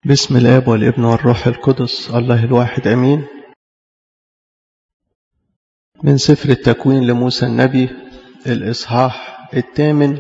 بسم الاب والابن والروح القدس الله الواحد امين من سفر التكوين لموسى النبي الاصحاح الثامن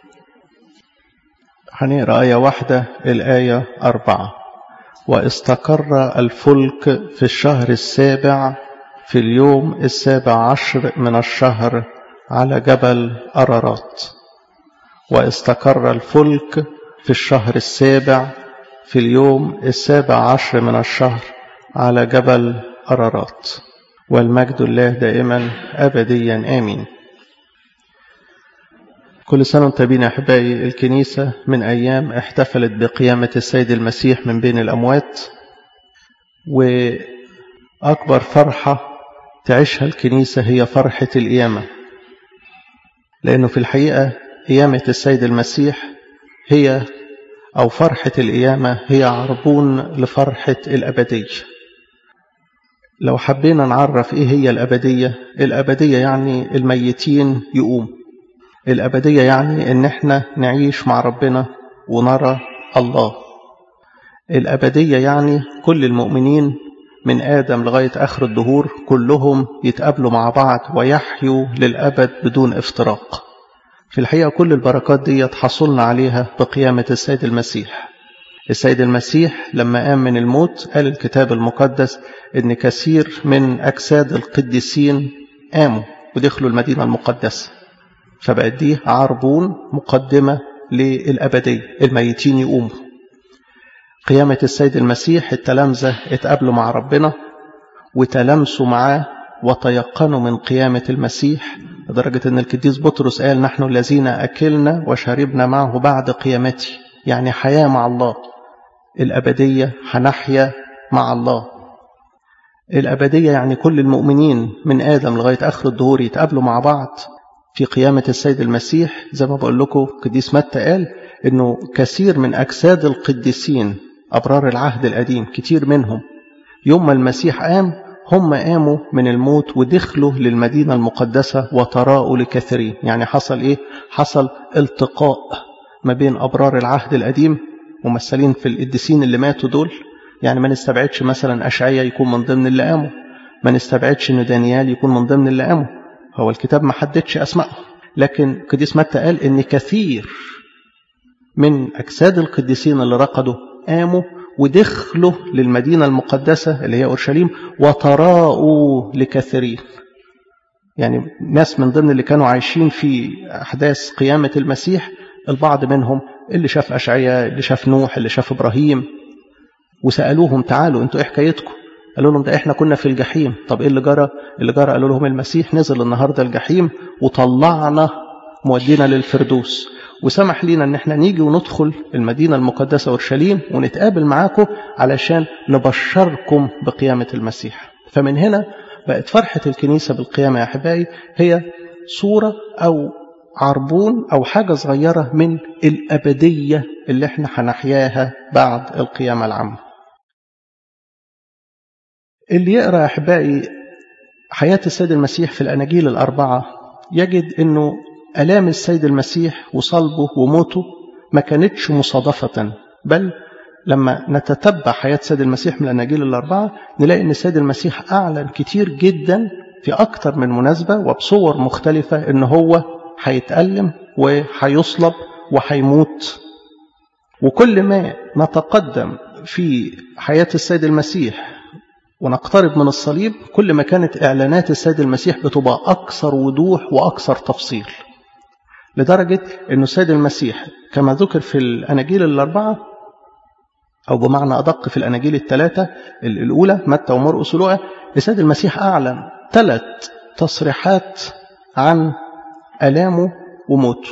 هنقرا ايه واحده الايه اربعه واستقر الفلك في الشهر السابع في اليوم السابع عشر من الشهر على جبل أرارات واستقر الفلك في الشهر السابع في اليوم السابع عشر من الشهر على جبل أرارات والمجد الله دائما أبديا آمين كل سنة وانتم بينا أحبائي الكنيسة من أيام احتفلت بقيامة السيد المسيح من بين الأموات وأكبر فرحة تعيشها الكنيسة هي فرحة القيامة لأنه في الحقيقة قيامة السيد المسيح هي أو فرحة القيامة هي عربون لفرحة الأبدية لو حبينا نعرف إيه هي الأبدية الأبدية يعني الميتين يقوم الأبدية يعني إن إحنا نعيش مع ربنا ونرى الله الأبدية يعني كل المؤمنين من آدم لغاية آخر الدهور كلهم يتقابلوا مع بعض ويحيوا للأبد بدون افتراق في الحقيقة كل البركات دي حصلنا عليها بقيامة السيد المسيح السيد المسيح لما قام من الموت قال الكتاب المقدس إن كثير من أجساد القديسين قاموا ودخلوا المدينة المقدسة فبقت دي عربون مقدمة للأبدية الميتين يقوموا قيامة السيد المسيح التلامذة اتقابلوا مع ربنا وتلامسوا معاه وتيقنوا من قيامة المسيح لدرجة أن القديس بطرس قال نحن الذين أكلنا وشربنا معه بعد قيامته يعني حياة مع الله الأبدية هنحيا مع الله الأبدية يعني كل المؤمنين من آدم لغاية آخر الدهور يتقابلوا مع بعض في قيامة السيد المسيح زي ما بقول لكم قديس متى قال أنه كثير من أجساد القديسين أبرار العهد القديم كتير منهم يوم ما المسيح قام هم قاموا من الموت ودخلوا للمدينة المقدسة وتراءوا لكثيرين يعني حصل إيه؟ حصل التقاء ما بين أبرار العهد القديم ممثلين في القديسين اللي ماتوا دول يعني ما نستبعدش مثلا أشعية يكون من ضمن اللي قاموا ما نستبعدش إن دانيال يكون من ضمن اللي قاموا هو الكتاب ما حددش أسمائهم لكن قديس متى قال إن كثير من أجساد القديسين اللي رقدوا قاموا ودخلوا للمدينة المقدسة اللي هي أورشليم وتراءوا لكثيرين يعني ناس من ضمن اللي كانوا عايشين في أحداث قيامة المسيح البعض منهم اللي شاف أشعياء اللي شاف نوح اللي شاف إبراهيم وسألوهم تعالوا انتوا ايه حكايتكم قالوا لهم ده احنا كنا في الجحيم طب ايه اللي جرى اللي جرى قالوا لهم المسيح نزل النهاردة الجحيم وطلعنا مودينا للفردوس وسمح لينا ان احنا نيجي وندخل المدينة المقدسة اورشليم ونتقابل معاكم علشان نبشركم بقيامة المسيح فمن هنا بقت فرحة الكنيسة بالقيامة يا احبائي هي صورة او عربون او حاجة صغيرة من الابدية اللي احنا هنحياها بعد القيامة العامة اللي يقرأ يا احبائي حياة السيد المسيح في الاناجيل الاربعة يجد انه آلام السيد المسيح وصلبه وموته ما كانتش مصادفة بل لما نتتبع حياة السيد المسيح من الأناجيل الأربعة نلاقي أن السيد المسيح أعلن كتير جدا في أكثر من مناسبة وبصور مختلفة أن هو هيتألم وهيصلب وهيموت وكل ما نتقدم في حياة السيد المسيح ونقترب من الصليب كل ما كانت إعلانات السيد المسيح بتبقى أكثر وضوح وأكثر تفصيل لدرجة أن السيد المسيح كما ذكر في الأناجيل الأربعة أو بمعنى أدق في الأناجيل الثلاثة الأولى متى ومرقس ولوقا السيد المسيح أعلن ثلاث تصريحات عن ألامه وموته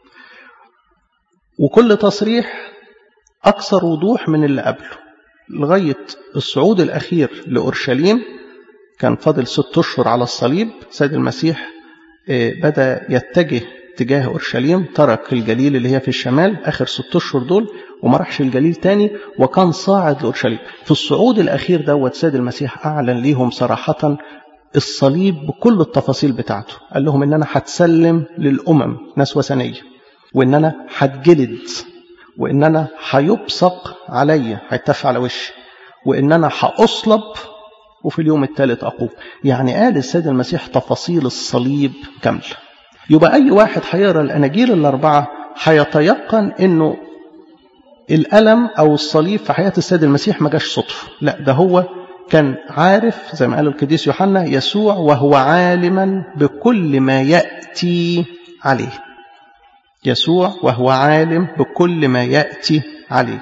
وكل تصريح أكثر وضوح من اللي قبله لغاية الصعود الأخير لأورشليم كان فاضل ست أشهر على الصليب سيد المسيح بدأ يتجه تجاه أورشليم ترك الجليل اللي هي في الشمال آخر ست أشهر دول وما راحش الجليل تاني وكان صاعد لأورشليم في الصعود الأخير دوت سيد المسيح أعلن ليهم صراحة الصليب بكل التفاصيل بتاعته قال لهم إن أنا هتسلم للأمم ناس وثنية وإن أنا هتجلد وإن أنا هيبصق عليا هيتف على وشي وإن أنا هأصلب وفي اليوم الثالث أقوم يعني قال السيد المسيح تفاصيل الصليب كاملة يبقى أي واحد هيقرأ الأناجيل الأربعة هيتيقن إنه الألم أو الصليب في حياة السيد المسيح ما جاش صدفة لا ده هو كان عارف زي ما قال القديس يوحنا يسوع وهو عالما بكل ما يأتي عليه يسوع وهو عالم بكل ما يأتي عليه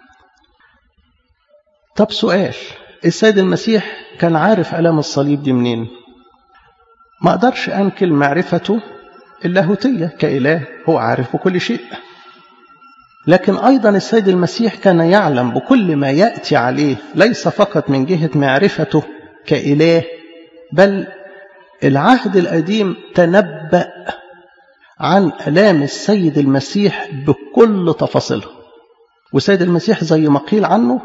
طب سؤال السيد المسيح كان عارف ألم الصليب دي منين ما أقدرش أنكل معرفته اللاهوتية كإله هو عارف بكل شيء لكن أيضا السيد المسيح كان يعلم بكل ما يأتي عليه ليس فقط من جهة معرفته كإله بل العهد القديم تنبأ عن ألام السيد المسيح بكل تفاصيلها والسيد المسيح زي ما قيل عنه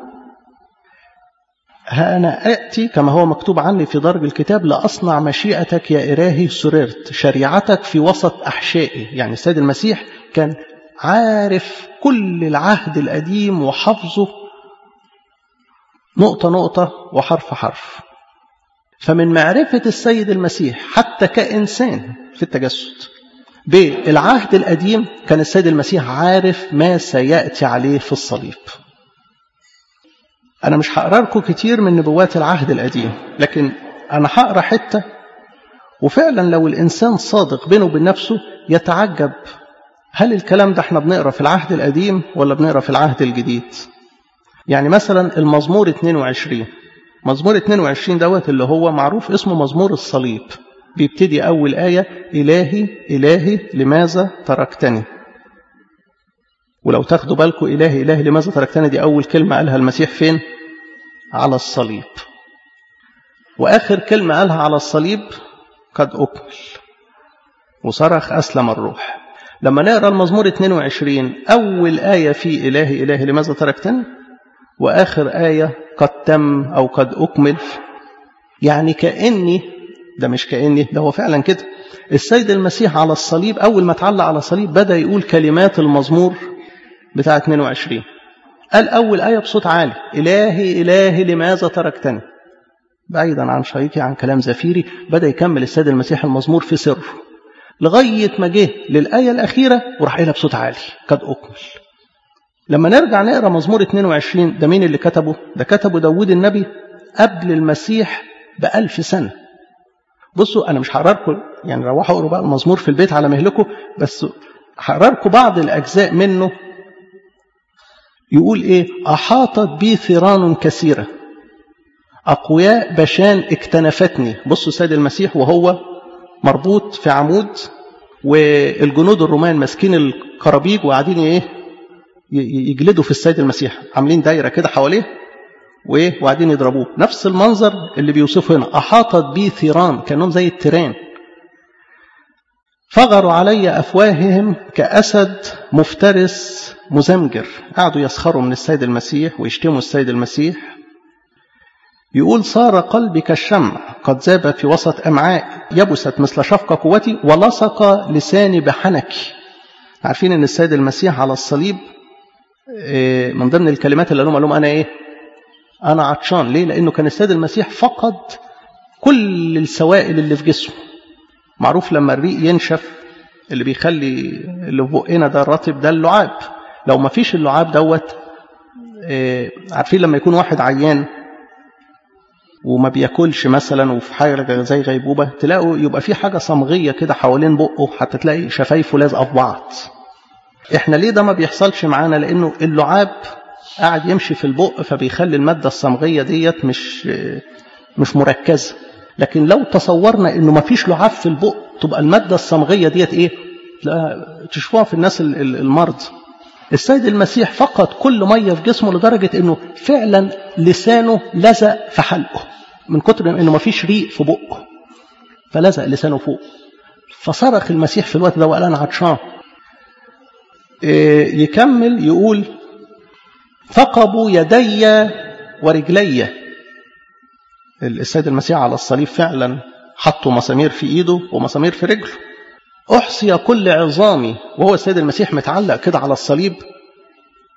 ها أنا أأتي كما هو مكتوب عني في درج الكتاب لأصنع مشيئتك يا إلهي سررت شريعتك في وسط أحشائي يعني السيد المسيح كان عارف كل العهد القديم وحفظه نقطة نقطة وحرف حرف فمن معرفة السيد المسيح حتى كإنسان في التجسد بالعهد القديم كان السيد المسيح عارف ما سيأتي عليه في الصليب أنا مش هقرا لكم كتير من نبوات العهد القديم لكن أنا هقرا حتة وفعلا لو الإنسان صادق بينه وبين نفسه يتعجب هل الكلام ده احنا بنقرا في العهد القديم ولا بنقرا في العهد الجديد يعني مثلا المزمور 22 مزمور 22 دوت اللي هو معروف اسمه مزمور الصليب بيبتدي أول آية إلهي إلهي لماذا تركتني ولو تاخدوا بالكم إلهي إلهي لماذا تركتني دي أول كلمة قالها المسيح فين على الصليب وآخر كلمة قالها على الصليب قد أكمل وصرخ أسلم الروح لما نقرأ المزمور 22 أول آية في إلهي إلهي لماذا تركتني وآخر آية قد تم أو قد أكمل يعني كأني ده مش كأني ده هو فعلا كده السيد المسيح على الصليب أول ما اتعلق على الصليب بدأ يقول كلمات المزمور بتاع 22 قال أول آية بصوت عالي إلهي إلهي لماذا تركتني بعيدا عن شيقي عن كلام زفيري بدأ يكمل السيد المسيح المزمور في سر لغاية ما جه للآية الأخيرة وراح قايلها بصوت عالي قد أكمل لما نرجع نقرا مزمور 22 ده مين اللي كتبه؟ ده كتبه داوود النبي قبل المسيح بألف سنة بصوا أنا مش هقرا لكم يعني روحوا اقروا بقى المزمور في البيت على مهلكم بس هقرا لكم بعض الأجزاء منه يقول إيه أحاطت بي ثيران كثيرة أقوياء بشان اكتنفتني بصوا سيد المسيح وهو مربوط في عمود والجنود الرومان ماسكين الكرابيج وقاعدين ايه يجلدوا في السيد المسيح عاملين دايره كده حواليه وايه وقاعدين يضربوه نفس المنظر اللي بيوصفه هنا احاطت بي ثيران كانهم زي التيران فغروا علي افواههم كاسد مفترس مزمجر قعدوا يسخروا من السيد المسيح ويشتموا السيد المسيح يقول صار قلبي كالشمع قد ذاب في وسط أمعاء يبست مثل شفقة قوتي ولصق لساني بحنكي عارفين ان السيد المسيح على الصليب من ضمن الكلمات اللي قالهم قال لهم انا ايه انا عطشان ليه لانه كان السيد المسيح فقد كل السوائل اللي في جسمه معروف لما الريق ينشف اللي بيخلي اللي في بقنا ده الرطب ده اللعاب لو ما فيش اللعاب دوت عارفين لما يكون واحد عيان وما بياكلش مثلا وفي حاجه زي غيبوبه تلاقوا يبقى في حاجه صمغيه كده حوالين بقه حتى تلاقي شفايفه لازقه في بعض احنا ليه ده ما بيحصلش معانا لانه اللعاب قاعد يمشي في البق فبيخلي الماده الصمغيه ديت مش مش مركزه لكن لو تصورنا انه ما فيش لعاب في البق تبقى الماده الصمغيه ديت ايه تشوفوها في الناس المرضى السيد المسيح فقد كل ميه في جسمه لدرجه انه فعلا لسانه لزق في حلقه من كتر انه ما فيش ريق في بقه فلزق لسانه فوق فصرخ المسيح في الوقت ده وقال انا عطشان يكمل يقول ثقبوا يدي ورجلي السيد المسيح على الصليب فعلا حطوا مسامير في ايده ومسامير في رجله احصي كل عظامي وهو السيد المسيح متعلق كده على الصليب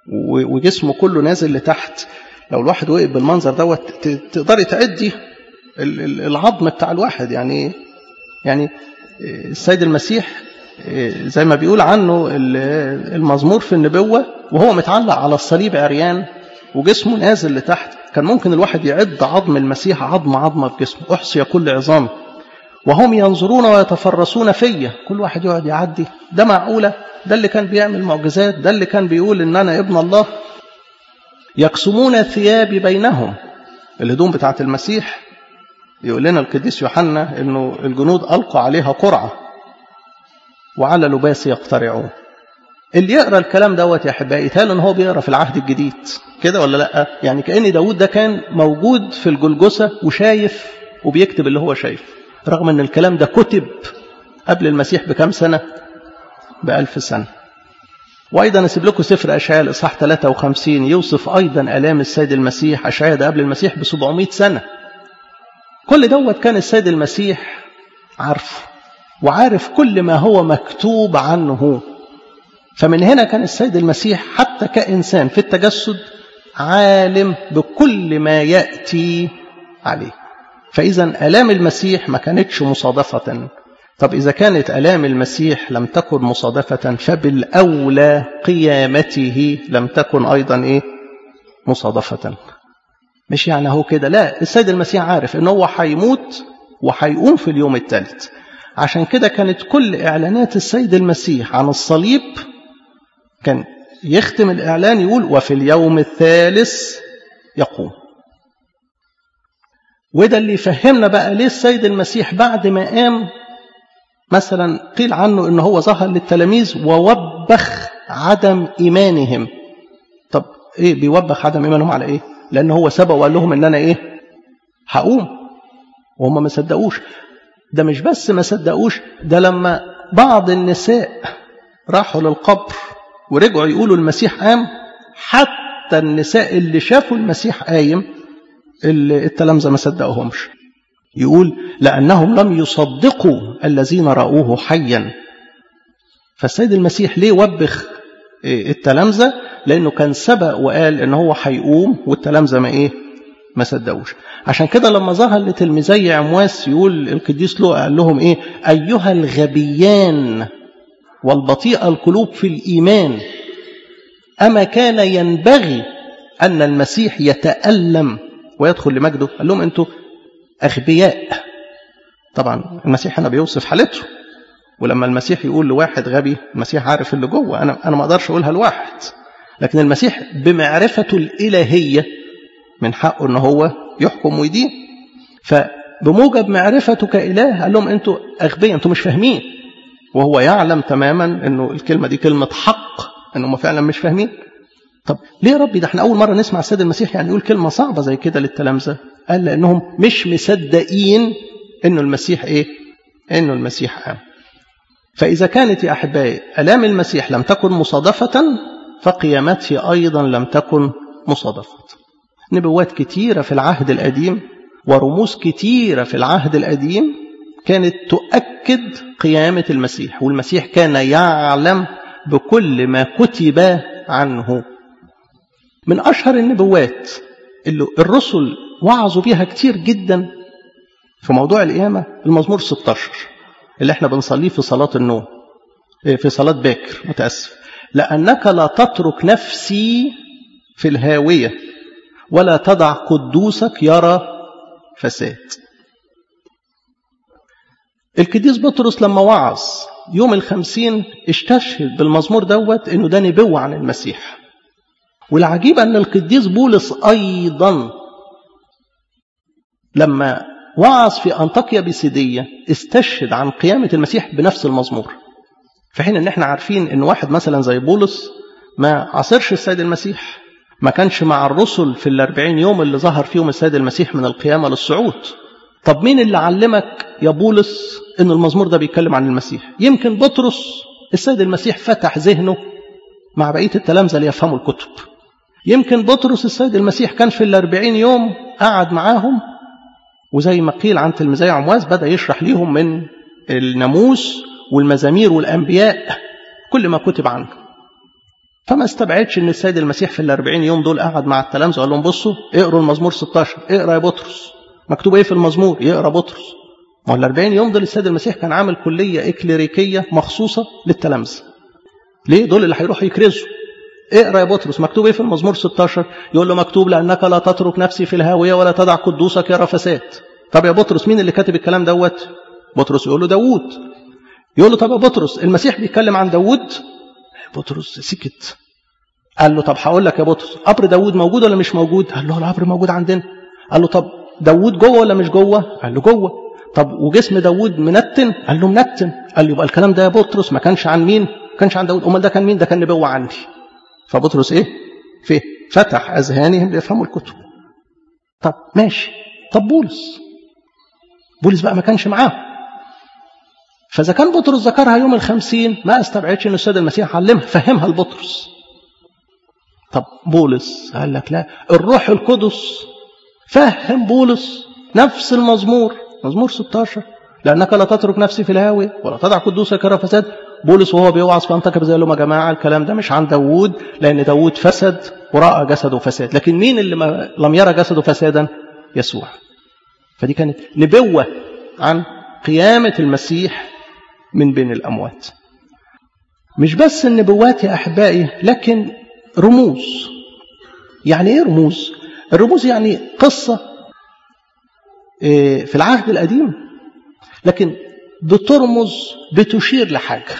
وجسمه كله نازل لتحت لو الواحد وقف بالمنظر دوت تقدري تعدي العظم بتاع الواحد يعني يعني السيد المسيح زي ما بيقول عنه المزمور في النبوة وهو متعلق على الصليب عريان وجسمه نازل لتحت كان ممكن الواحد يعد عظم المسيح عظم عظمة في جسمه أحصي كل عظام وهم ينظرون ويتفرسون فيا كل واحد يقعد يعدي ده معقولة ده اللي كان بيعمل معجزات ده اللي كان بيقول إن أنا ابن الله يقسمون ثيابي بينهم الهدوم بتاعت المسيح يقول لنا القديس يوحنا انه الجنود القوا عليها قرعه وعلى لباس يقترعون اللي يقرا الكلام دوت يا احبائي يتهيأ ان هو بيقرا في العهد الجديد كده ولا لا يعني كان داود ده كان موجود في الجلجسه وشايف وبيكتب اللي هو شايف رغم ان الكلام ده كتب قبل المسيح بكم سنه بألف سنه وايضا اسيب لكم سفر اشعياء الاصحاح 53 يوصف ايضا الام السيد المسيح اشعياء ده قبل المسيح ب 700 سنه كل دوت كان السيد المسيح عارفه وعارف كل ما هو مكتوب عنه فمن هنا كان السيد المسيح حتى كإنسان في التجسد عالم بكل ما يأتي عليه فإذا آلام المسيح ما كانتش مصادفة طب إذا كانت آلام المسيح لم تكن مصادفة فبالأولى قيامته لم تكن أيضا إيه مصادفة مش يعني هو كده لا السيد المسيح عارف ان هو هيموت وهيقوم في اليوم الثالث عشان كده كانت كل اعلانات السيد المسيح عن الصليب كان يختم الاعلان يقول وفي اليوم الثالث يقوم وده اللي يفهمنا بقى ليه السيد المسيح بعد ما قام مثلا قيل عنه ان هو ظهر للتلاميذ ووبخ عدم ايمانهم طب ايه بيوبخ عدم ايمانهم على ايه لأن هو سبق وقال لهم إن أنا إيه هقوم وهم ما صدقوش ده مش بس ما صدقوش ده لما بعض النساء راحوا للقبر ورجعوا يقولوا المسيح قام حتى النساء اللي شافوا المسيح قايم التلامذة ما صدقوهمش يقول لأنهم لم يصدقوا الذين رأوه حيا فالسيد المسيح ليه وبخ التلامذة لأنه كان سبق وقال إن هو هيقوم والتلامذة ما إيه ما صدقوش عشان كده لما ظهر لتلميذي عمواس يقول القديس لوقا قال لهم إيه أيها الغبيان والبطيء القلوب في الإيمان أما كان ينبغي أن المسيح يتألم ويدخل لمجده قال لهم أنتوا أغبياء طبعا المسيح هنا بيوصف حالته ولما المسيح يقول لواحد غبي المسيح عارف اللي جوه انا انا ما اقدرش اقولها لواحد لكن المسيح بمعرفته الالهيه من حقه ان هو يحكم ويدين فبموجب معرفته كاله قال لهم انتوا اغبياء انتوا مش فاهمين وهو يعلم تماما انه الكلمه دي كلمه حق انهم فعلا مش فاهمين طب ليه يا ربي ده احنا اول مره نسمع السيد المسيح يعني يقول كلمه صعبه زي كده للتلامذه قال لانهم مش مصدقين انه المسيح ايه انه المسيح قام فإذا كانت يا أحبائي ألام المسيح لم تكن مصادفة فقيامته أيضا لم تكن مصادفة نبوات كتيرة في العهد القديم ورموز كتيرة في العهد القديم كانت تؤكد قيامة المسيح والمسيح كان يعلم بكل ما كتب عنه من أشهر النبوات اللي الرسل وعظوا بيها كتير جدا في موضوع القيامة المزمور 16 اللي احنا بنصليه في صلاة النوم في صلاة باكر متأسف لأنك لا تترك نفسي في الهاوية ولا تدع قدوسك يرى فساد القديس بطرس لما وعظ يوم الخمسين استشهد بالمزمور دوت انه ده نبوة عن المسيح والعجيب ان القديس بولس ايضا لما وعظ في أنطاكيا بسيدية استشهد عن قيامة المسيح بنفس المزمور في حين ان احنا عارفين ان واحد مثلا زي بولس ما عاصرش السيد المسيح ما كانش مع الرسل في الأربعين يوم اللي ظهر فيهم السيد المسيح من القيامة للصعود طب مين اللي علمك يا بولس ان المزمور ده بيتكلم عن المسيح يمكن بطرس السيد المسيح فتح ذهنه مع بقية التلامذة ليفهموا الكتب يمكن بطرس السيد المسيح كان في الأربعين يوم قعد معاهم وزي ما قيل عن تلميذي عمواس بدأ يشرح ليهم من الناموس والمزامير والأنبياء كل ما كتب عنه فما استبعدش ان السيد المسيح في الأربعين يوم دول قعد مع التلامذة وقال لهم بصوا اقروا المزمور 16 اقرا يا بطرس مكتوب ايه في المزمور يقرا بطرس ما هو الأربعين يوم دول السيد المسيح كان عامل كلية إكليريكية مخصوصة للتلامذة ليه دول اللي هيروحوا يكرزوا اقرا يا بطرس مكتوب ايه في المزمور 16 يقول له مكتوب لانك لا تترك نفسي في الهاويه ولا تدع قدوسك يرى فساد طب يا بطرس مين اللي كاتب الكلام دوت بطرس يقول له داوود يقول له طب يا بطرس المسيح بيتكلم عن داوود بطرس سكت قال له طب هقول لك يا بطرس قبر داوود موجود ولا مش موجود قال له القبر موجود عندنا قال له طب داوود جوه ولا مش جوه قال له جوه طب وجسم داوود منتن قال له منتن قال له يبقى الكلام ده يا بطرس ما كانش عن مين ما كانش عن داوود امال ده كان مين ده كان نبوه عندي فبطرس ايه فيه فتح اذهانهم ليفهموا الكتب طب ماشي طب بولس بولس بقى ما كانش معاه فاذا كان بطرس ذكرها يوم الخمسين ما استبعدش ان السيد المسيح علمها فهمها لبطرس طب بولس قال لك لا الروح القدس فهم بولس نفس المزمور مزمور 16 لانك لا تترك نفسي في الهاويه ولا تدع قدوسك يرى فساد بولس وهو بيوعظ في انطاكيا زي لهم يا جماعه الكلام ده مش عن داوود لان داوود فسد وراى جسده فساد لكن مين اللي ما لم يرى جسده فسادا يسوع فدي كانت نبوه عن قيامه المسيح من بين الاموات مش بس النبوات يا احبائي لكن رموز يعني ايه رموز الرموز يعني قصه في العهد القديم لكن بترمز بتشير لحاجه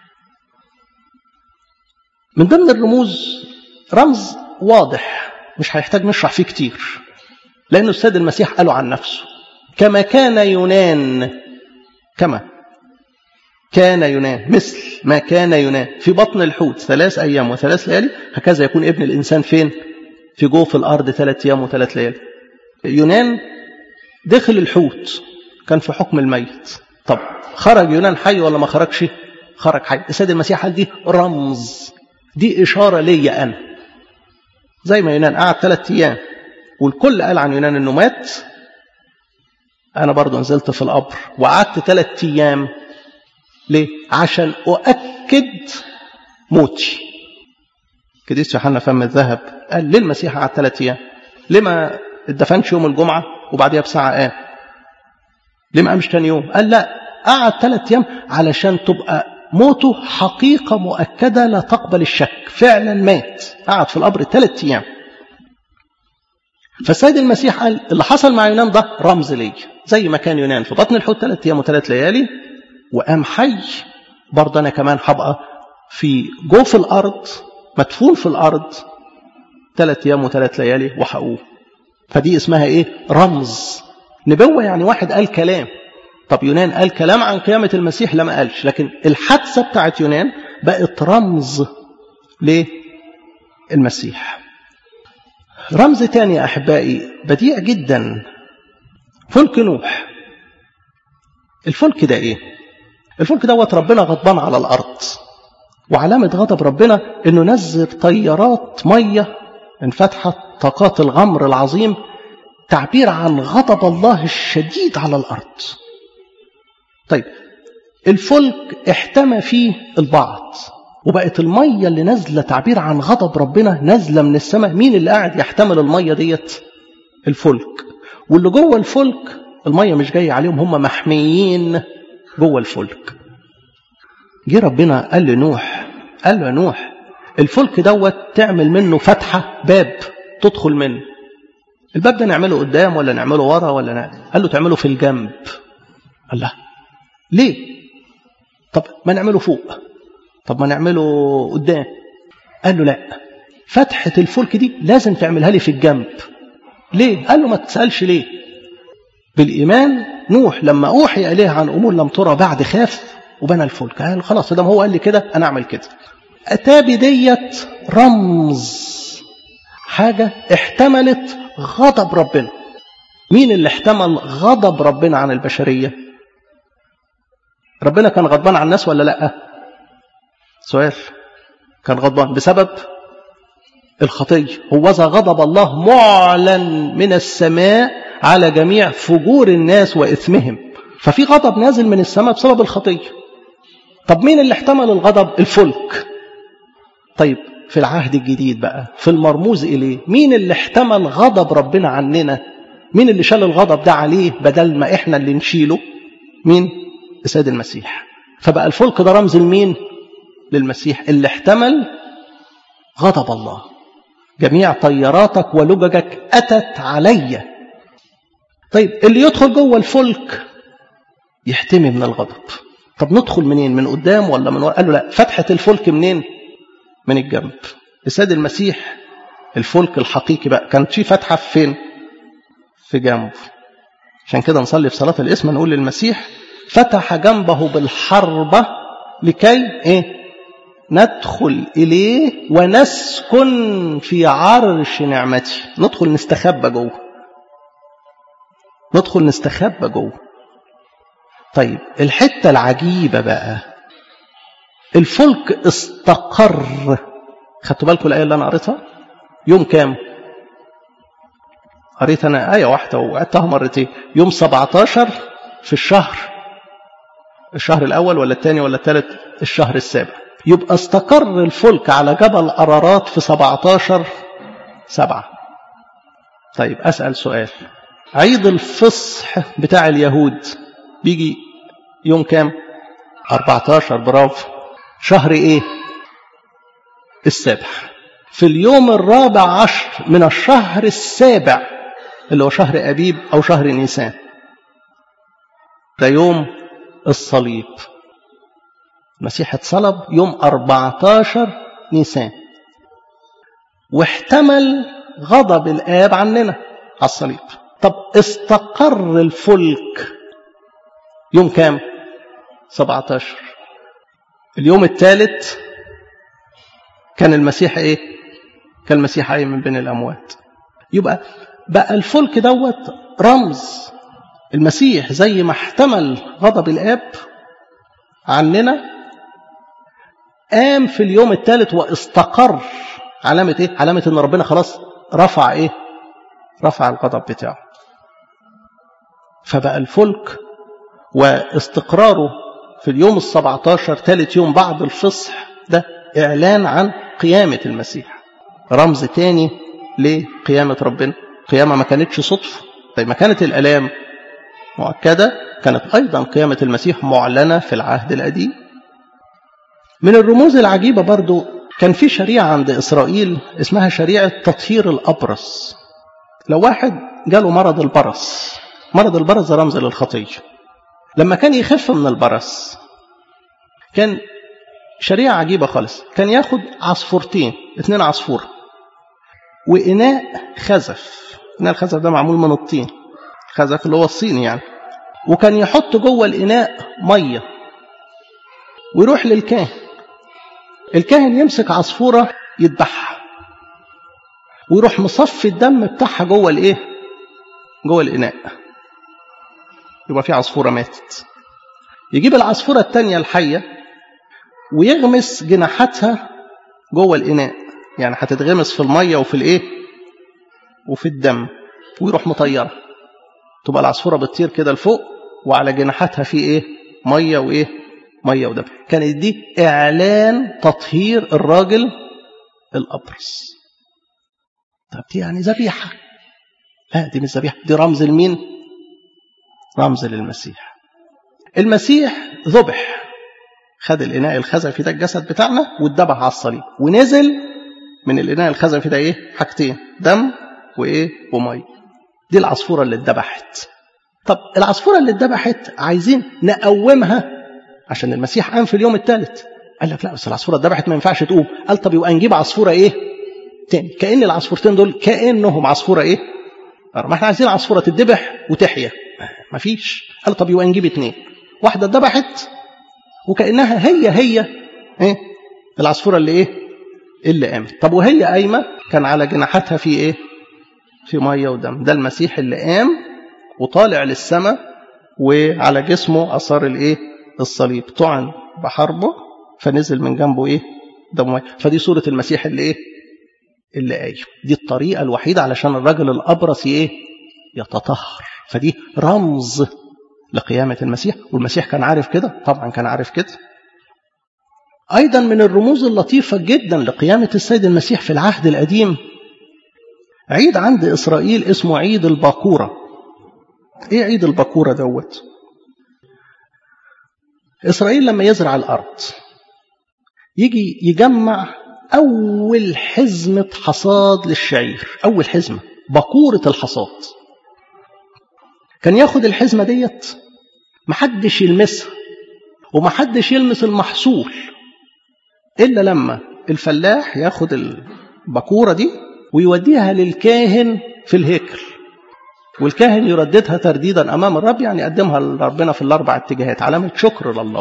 من ضمن الرموز رمز واضح مش هيحتاج نشرح فيه كتير لأنه السيد المسيح قاله عن نفسه كما كان يونان كما كان يونان مثل ما كان يونان في بطن الحوت ثلاث أيام وثلاث ليالي هكذا يكون ابن الإنسان فين في جوف الأرض ثلاث أيام وثلاث ليالي يونان دخل الحوت كان في حكم الميت طب خرج يونان حي ولا ما خرجش خرج حي السيد المسيح قال دي رمز دي إشارة ليا أنا زي ما يونان قعد ثلاث أيام والكل قال عن يونان أنه مات أنا برضو نزلت في القبر وقعدت ثلاث أيام ليه؟ عشان أؤكد موتي كديس يوحنا فم الذهب قال ليه المسيح قعد ثلاث أيام؟ ليه ما اتدفنش يوم الجمعة وبعديها بساعة قام؟ ليه ما قامش تاني يوم؟ قال لا قعد ثلاث أيام علشان تبقى موته حقيقة مؤكدة لا تقبل الشك فعلا مات قعد في القبر ثلاث أيام فالسيد المسيح قال اللي حصل مع يونان ده رمز لي زي ما كان يونان في بطن الحوت ثلاث أيام وثلاث ليالي وقام حي برضه أنا كمان هبقى في جوف الأرض مدفون في الأرض ثلاث أيام وثلاث ليالي وهقوم فدي اسمها إيه رمز نبوة يعني واحد قال كلام طب يونان قال كلام عن قيامة المسيح لما قالش لكن الحادثة بتاعت يونان بقت رمز للمسيح رمز تاني يا أحبائي بديع جدا فلك نوح الفلك ده إيه الفلك دوت ربنا غضبان على الأرض وعلامة غضب ربنا إنه نزل طيارات مية انفتحت طاقات الغمر العظيم تعبير عن غضب الله الشديد على الأرض طيب الفلك احتمى فيه البعض وبقت المية اللي نازلة تعبير عن غضب ربنا نازلة من السماء مين اللي قاعد يحتمل المية ديت الفلك واللي جوه الفلك المية مش جاية عليهم هم محميين جوه الفلك جه ربنا قال لنوح قال له يا نوح الفلك دوت تعمل منه فتحة باب تدخل منه الباب ده نعمله قدام ولا نعمله ورا ولا نعمل. قال له تعمله في الجنب قال له ليه طب ما نعمله فوق طب ما نعمله قدام قال له لا فتحة الفلك دي لازم تعملها لي في الجنب ليه قال له ما تسألش ليه بالإيمان نوح لما أوحي إليه عن أمور لم ترى بعد خاف وبنى الفلك قال خلاص ده هو قال لي كده أنا أعمل كده أتى بديت رمز حاجة احتملت غضب ربنا مين اللي احتمل غضب ربنا عن البشرية ربنا كان غضبان على الناس ولا لا سؤال كان غضبان بسبب الخطية هوذا غضب الله معلن من السماء على جميع فجور الناس وإثمهم ففي غضب نازل من السماء بسبب الخطية طب مين اللي احتمل الغضب الفلك طيب في العهد الجديد بقى في المرموز إليه مين اللي احتمل غضب ربنا عننا مين اللي شال الغضب ده عليه بدل ما احنا اللي نشيله مين السيد المسيح فبقى الفلك ده رمز لمين للمسيح اللي احتمل غضب الله جميع طياراتك ولججك أتت علي طيب اللي يدخل جوه الفلك يحتمي من الغضب طب ندخل منين من قدام ولا من ورا قال له لا فتحة الفلك منين من الجنب السيد المسيح الفلك الحقيقي بقى كانت في فتحة فين في جنبه عشان كده نصلي في صلاة الاسم نقول للمسيح فتح جنبه بالحربة لكي ايه ندخل إليه ونسكن في عرش نعمته ندخل نستخبى جوه ندخل نستخبى جوه طيب الحتة العجيبة بقى الفلك استقر خدتوا بالكم الآية اللي أنا قريتها يوم كام قريت أنا آية واحدة وقعدتها مرتين يوم 17 في الشهر الشهر الأول ولا الثاني ولا الثالث الشهر السابع يبقى استقر الفلك على جبل أرارات في 17 سبعة طيب أسأل سؤال عيد الفصح بتاع اليهود بيجي يوم كام 14 برافو شهر ايه السابع في اليوم الرابع عشر من الشهر السابع اللي هو شهر أبيب أو شهر نيسان ده يوم الصليب المسيح اتصلب يوم 14 نيسان واحتمل غضب الآب عننا على الصليب طب استقر الفلك يوم كام 17 اليوم الثالث كان المسيح ايه كان المسيح قايم من بين الاموات يبقى بقى الفلك دوت رمز المسيح زي ما احتمل غضب الاب عننا قام في اليوم الثالث واستقر علامة ايه علامة ان ربنا خلاص رفع ايه رفع الغضب بتاعه فبقى الفلك واستقراره في اليوم السبعتاشر ثالث يوم بعد الفصح ده إعلان عن قيامة المسيح رمز تاني لقيامة ربنا قيامة ما كانتش صدفة طيب ما كانت الألام مؤكدة كانت أيضا قيامة المسيح معلنة في العهد القديم من الرموز العجيبة برضو كان في شريعة عند إسرائيل اسمها شريعة تطهير الأبرص لو واحد جاله مرض البرص مرض البرص ده رمز للخطية لما كان يخف من البرص كان شريعة عجيبة خالص كان ياخد عصفورتين اتنين عصفور وإناء خزف إناء الخزف ده معمول من الطين خزف اللي هو الصيني يعني وكان يحط جوه الإناء مية ويروح للكاهن الكاهن يمسك عصفورة يذبحها ويروح مصفي الدم بتاعها جوه الايه جوه الإناء يبقى في عصفورة ماتت يجيب العصفورة التانية الحية ويغمس جناحاتها جوه الإناء يعني هتتغمس في المية وفي الإيه وفي الدم ويروح مطيرها تبقى العصفورة بتطير كده لفوق وعلى جناحاتها في إيه مية وإيه مية ودم كانت دي إعلان تطهير الراجل الأبرص طب دي يعني ذبيحة لا دي مش ذبيحة دي رمز لمين رمز للمسيح المسيح ذبح خد الإناء الخزفي ده الجسد بتاعنا واتذبح على الصليب ونزل من الإناء الخزفي ده إيه حاجتين دم وإيه ومية دي العصفورة اللي اتذبحت طب العصفورة اللي اتذبحت عايزين نقومها عشان المسيح قام في اليوم الثالث قال لك لا بس العصفورة اتذبحت ما ينفعش تقوم قال طب يبقى نجيب عصفورة إيه تاني كأن العصفورتين دول كأنهم عصفورة إيه ما احنا عايزين عصفورة تتذبح وتحيا ما فيش قال طب يبقى نجيب اتنين واحدة اتذبحت وكأنها هي هي ايه العصفورة اللي ايه اللي قامت طب وهي قايمة كان على جناحاتها في ايه في مية ودم ده المسيح اللي قام وطالع للسماء وعلى جسمه أثار الايه الصليب طعن بحربه فنزل من جنبه ايه دم مية فدي صورة المسيح اللي ايه اللي قايم دي الطريقة الوحيدة علشان الرجل الأبرص ايه يتطهر فدي رمز لقيامة المسيح والمسيح كان عارف كده طبعا كان عارف كده أيضا من الرموز اللطيفة جدا لقيامة السيد المسيح في العهد القديم عيد عند إسرائيل اسمه عيد الباكورة إيه عيد الباكورة دوت إسرائيل لما يزرع الأرض يجي يجمع أول حزمة حصاد للشعير أول حزمة بكورة الحصاد كان ياخد الحزمة ديت محدش يلمسها ومحدش يلمس المحصول إلا لما الفلاح ياخد البكورة دي ويوديها للكاهن في الهيكل والكاهن يرددها ترديدا أمام الرب يعني يقدمها لربنا في الأربع اتجاهات علامة شكر لله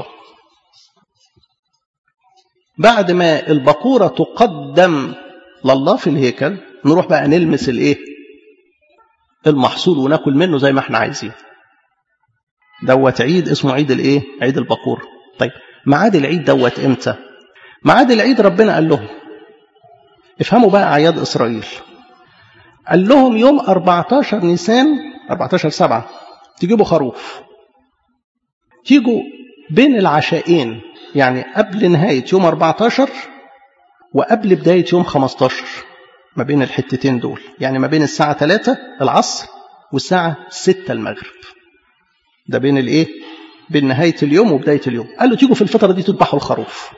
بعد ما البكورة تقدم لله في الهيكل نروح بقى نلمس الايه المحصول وناكل منه زي ما احنا عايزين دوت عيد اسمه عيد الايه عيد البكور طيب ميعاد العيد دوت امتى ميعاد العيد ربنا قال لهم افهموا بقى اعياد اسرائيل قال لهم يوم 14 نيسان 14 7 تجيبوا خروف تيجوا بين العشاءين يعني قبل نهاية يوم 14 وقبل بداية يوم 15 ما بين الحتتين دول يعني ما بين الساعة 3 العصر والساعة 6 المغرب ده بين الايه بين نهاية اليوم وبداية اليوم قال له تيجوا في الفترة دي تذبحوا الخروف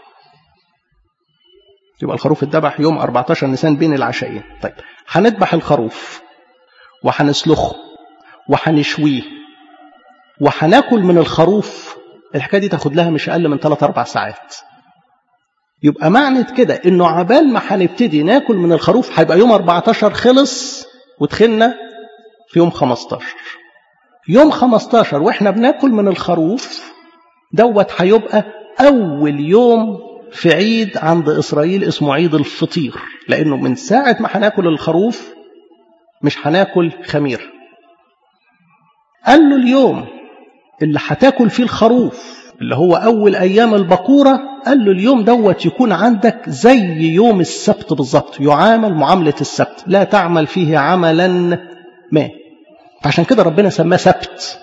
يبقى الخروف اتذبح يوم 14 نيسان بين العشاءين طيب هنذبح الخروف وهنسلخه وهنشويه وهناكل من الخروف الحكايه دي تاخد لها مش اقل من 3 4 ساعات يبقى معنى كده انه عبال ما هنبتدي ناكل من الخروف هيبقى يوم 14 خلص ودخلنا في يوم 15 يوم 15 واحنا بناكل من الخروف دوت هيبقى اول يوم في عيد عند اسرائيل اسمه عيد الفطير لانه من ساعه ما هناكل الخروف مش هناكل خمير قال له اليوم اللي هتاكل فيه الخروف اللي هو أول أيام البكورة قال له اليوم دوت يكون عندك زي يوم السبت بالظبط يعامل معاملة السبت لا تعمل فيه عملا ما عشان كده ربنا سماه سبت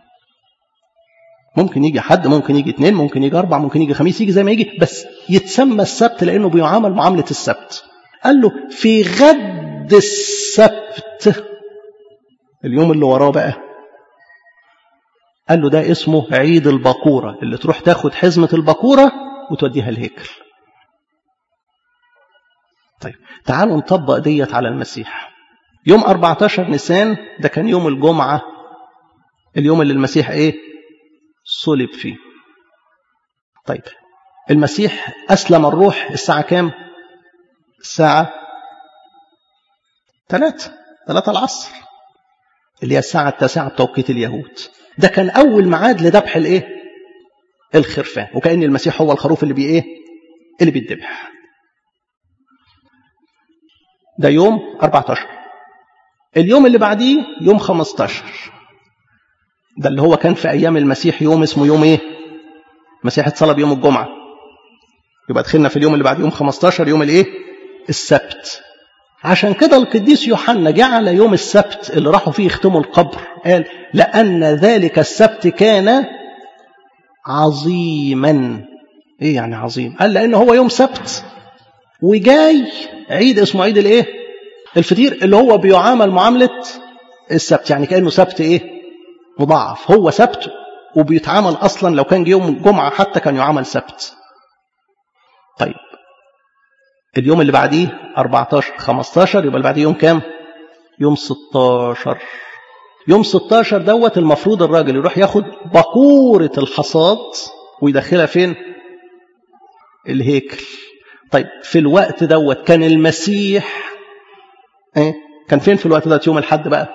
ممكن يجي حد ممكن يجي اثنين ممكن يجي أربع ممكن يجي خميس يجي زي ما يجي بس يتسمى السبت لأنه بيعامل معاملة السبت قال له في غد السبت اليوم اللي وراه بقى قال له ده اسمه عيد البقورة اللي تروح تاخد حزمة البقورة وتوديها الهيكل طيب تعالوا نطبق ديت على المسيح يوم 14 نيسان ده كان يوم الجمعة اليوم اللي المسيح ايه صلب فيه طيب المسيح أسلم الروح الساعة كام الساعة ثلاثة ثلاثة العصر اللي هي الساعة التاسعة بتوقيت اليهود ده كان أول ميعاد لذبح الإيه؟ الخرفان وكأن المسيح هو الخروف اللي بي إيه؟ اللي بيتذبح ده يوم 14 اليوم اللي بعديه يوم 15 ده اللي هو كان في أيام المسيح يوم اسمه يوم إيه؟ المسيح اتصلب يوم الجمعة يبقى دخلنا في اليوم اللي بعد يوم 15 يوم الإيه؟ السبت عشان كده القديس يوحنا جعل يوم السبت اللي راحوا فيه يختموا القبر قال لأن ذلك السبت كان عظيما ايه يعني عظيم قال لأنه هو يوم سبت وجاي عيد اسمه عيد الايه الفطير اللي هو بيعامل معاملة السبت يعني كأنه سبت ايه مضاعف هو سبت وبيتعامل أصلا لو كان يوم الجمعة حتى كان يعامل سبت طيب اليوم اللي بعديه 14 15 يبقى اللي بعديه يوم كام يوم 16 يوم 16 دوت المفروض الراجل يروح ياخد بقورة الحصاد ويدخلها فين الهيكل طيب في الوقت دوت كان المسيح ايه كان فين في الوقت دوت يوم الحد بقى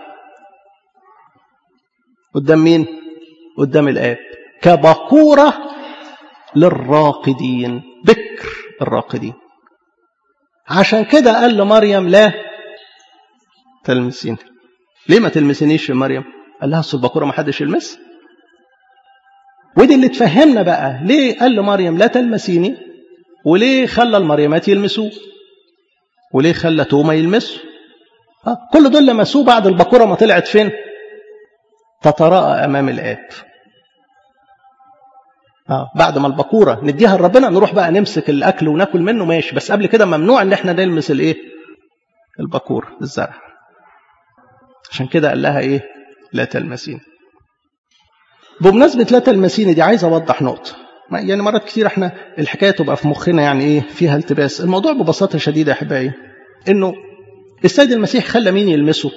قدام مين قدام الآب كبقورة للراقدين بكر الراقدين عشان كده قال لمريم لا تلمسيني ليه ما تلمسينيش يا مريم قال لها اصل البقوره ما حدش يلمس ودي اللي تفهمنا بقى ليه قال لمريم لا تلمسيني وليه خلى المريمات يلمسوه وليه خلى توما يلمسه آه كل دول لمسوه بعد البقوره ما طلعت فين تتراءى امام الاب اه بعد ما البكوره نديها لربنا نروح بقى نمسك الاكل وناكل منه ماشي بس قبل كده ممنوع ان احنا نلمس الايه البكور الزرع عشان كده قال لها ايه لا تلمسين بمناسبة لا تلمسين دي عايز اوضح نقطة يعني مرات كتير احنا الحكاية تبقى في مخنا يعني ايه فيها التباس الموضوع ببساطة شديدة يا احبائي انه السيد المسيح خلى مين يلمسه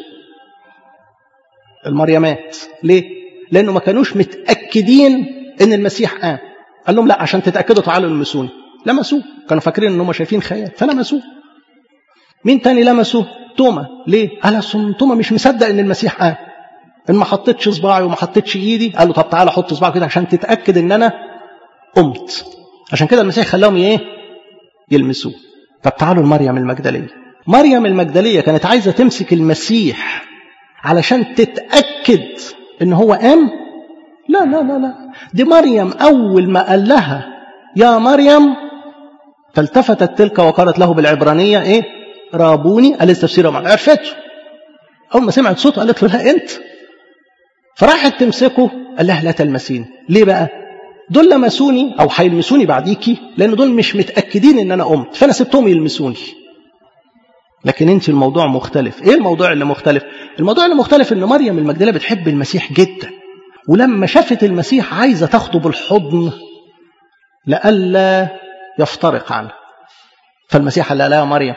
المريمات ليه لانه ما كانوش متأكدين ان المسيح قام قال لهم لا عشان تتأكدوا تعالوا لمسوني لمسوه كانوا فاكرين ان هم شايفين خيال فلمسوه مين تاني لمسه توما ليه قال اصل توما مش مصدق ان المسيح قام ان ما حطيتش صباعي وما حطيتش ايدي قال له طب تعالى حط صباعك كده عشان تتاكد ان انا قمت عشان كده المسيح خلاهم ايه يلمسوه طب تعالوا لمريم المجدليه مريم المجدليه كانت عايزه تمسك المسيح علشان تتاكد ان هو قام لا لا لا لا دي مريم اول ما قال لها يا مريم فالتفتت تلك وقالت له بالعبرانيه ايه رابوني قال تفسيره معنا عرفته اول ما سمعت صوته قالت له لا انت فراحت تمسكه قال لها لا تلمسيني ليه بقى دول لمسوني او هيلمسوني بعديكي لان دول مش متاكدين ان انا قمت فانا سبتهم يلمسوني لكن انت الموضوع مختلف ايه الموضوع اللي مختلف الموضوع اللي مختلف ان مريم المجدليه بتحب المسيح جدا ولما شافت المسيح عايزه تاخده بالحضن لئلا يفترق عنه فالمسيح قال لها يا مريم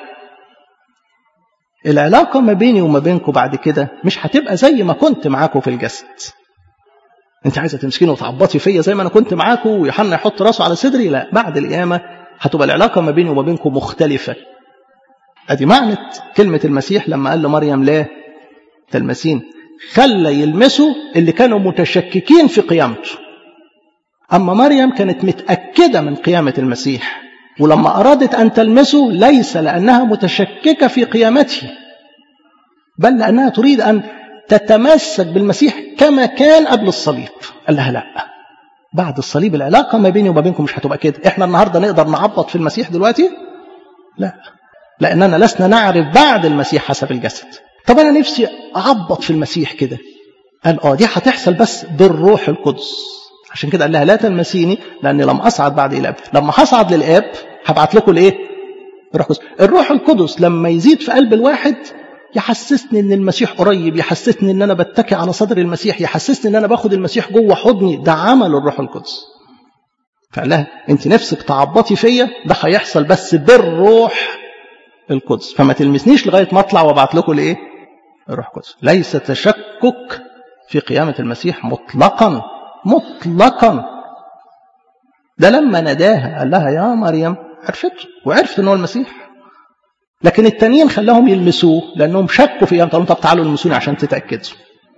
العلاقة ما بيني وما بينكم بعد كده مش هتبقى زي ما كنت معاكم في الجسد انت عايزة تمسكيني وتعبطي فيا زي ما انا كنت معاكم ويوحنا يحط راسه على صدري لا بعد القيامة هتبقى العلاقة ما بيني وما بينكم مختلفة ادي معنى كلمة المسيح لما قال لمريم لا تلمسين خلى يلمسوا اللي كانوا متشككين في قيامته أما مريم كانت متأكدة من قيامة المسيح ولما أرادت أن تلمسه ليس لأنها متشككة في قيامته بل لأنها تريد أن تتمسك بالمسيح كما كان قبل الصليب قال لها لا بعد الصليب العلاقة ما بيني وما بينكم مش هتبقى كده احنا النهاردة نقدر نعبط في المسيح دلوقتي لا لأننا لسنا نعرف بعد المسيح حسب الجسد طب أنا نفسي أعبط في المسيح كده قال آه دي هتحصل بس بالروح القدس عشان كده قال لها لا تلمسيني لاني لم اصعد بعد الى الاب لما هصعد للاب هبعت لكم الايه الروح القدس الروح القدس لما يزيد في قلب الواحد يحسسني ان المسيح قريب يحسسني ان انا بتكي على صدر المسيح يحسسني ان انا باخد المسيح جوه حضني ده عمل الروح القدس فقال لها انت نفسك تعبطي فيا ده هيحصل بس بالروح القدس فما تلمسنيش لغايه ما اطلع وابعت لكم الايه الروح القدس ليس تشكك في قيامه المسيح مطلقا مطلقا ده لما نداها قال لها يا مريم عرفت وعرفت ان هو المسيح لكن التانيين خلاهم يلمسوه لانهم شكوا في قيامته طب تعالوا المسوني عشان تتاكدوا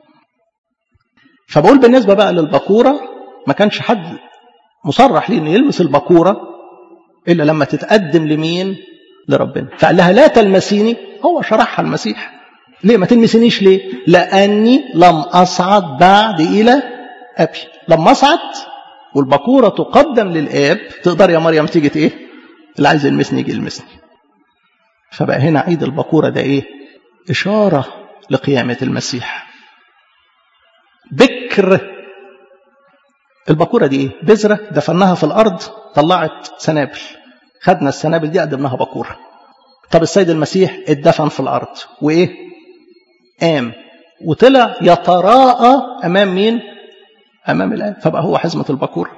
فبقول بالنسبه بقى للبكوره ما كانش حد مصرح ليه انه يلمس البكوره الا لما تتقدم لمين لربنا فقال لها لا تلمسيني هو شرحها المسيح ليه ما تلمسنيش ليه لاني لم اصعد بعد الى ابي لما اصعد والبكوره تقدم للاب تقدر يا مريم تيجي ايه اللي عايز يلمسني يجي يلمسني فبقى هنا عيد البكوره ده ايه اشاره لقيامه المسيح بكر البكوره دي ايه بذره دفناها في الارض طلعت سنابل خدنا السنابل دي قدمناها بكوره طب السيد المسيح اتدفن في الارض وايه قام وطلع يتراءى امام مين امام الاب فبقى هو حزمه البكور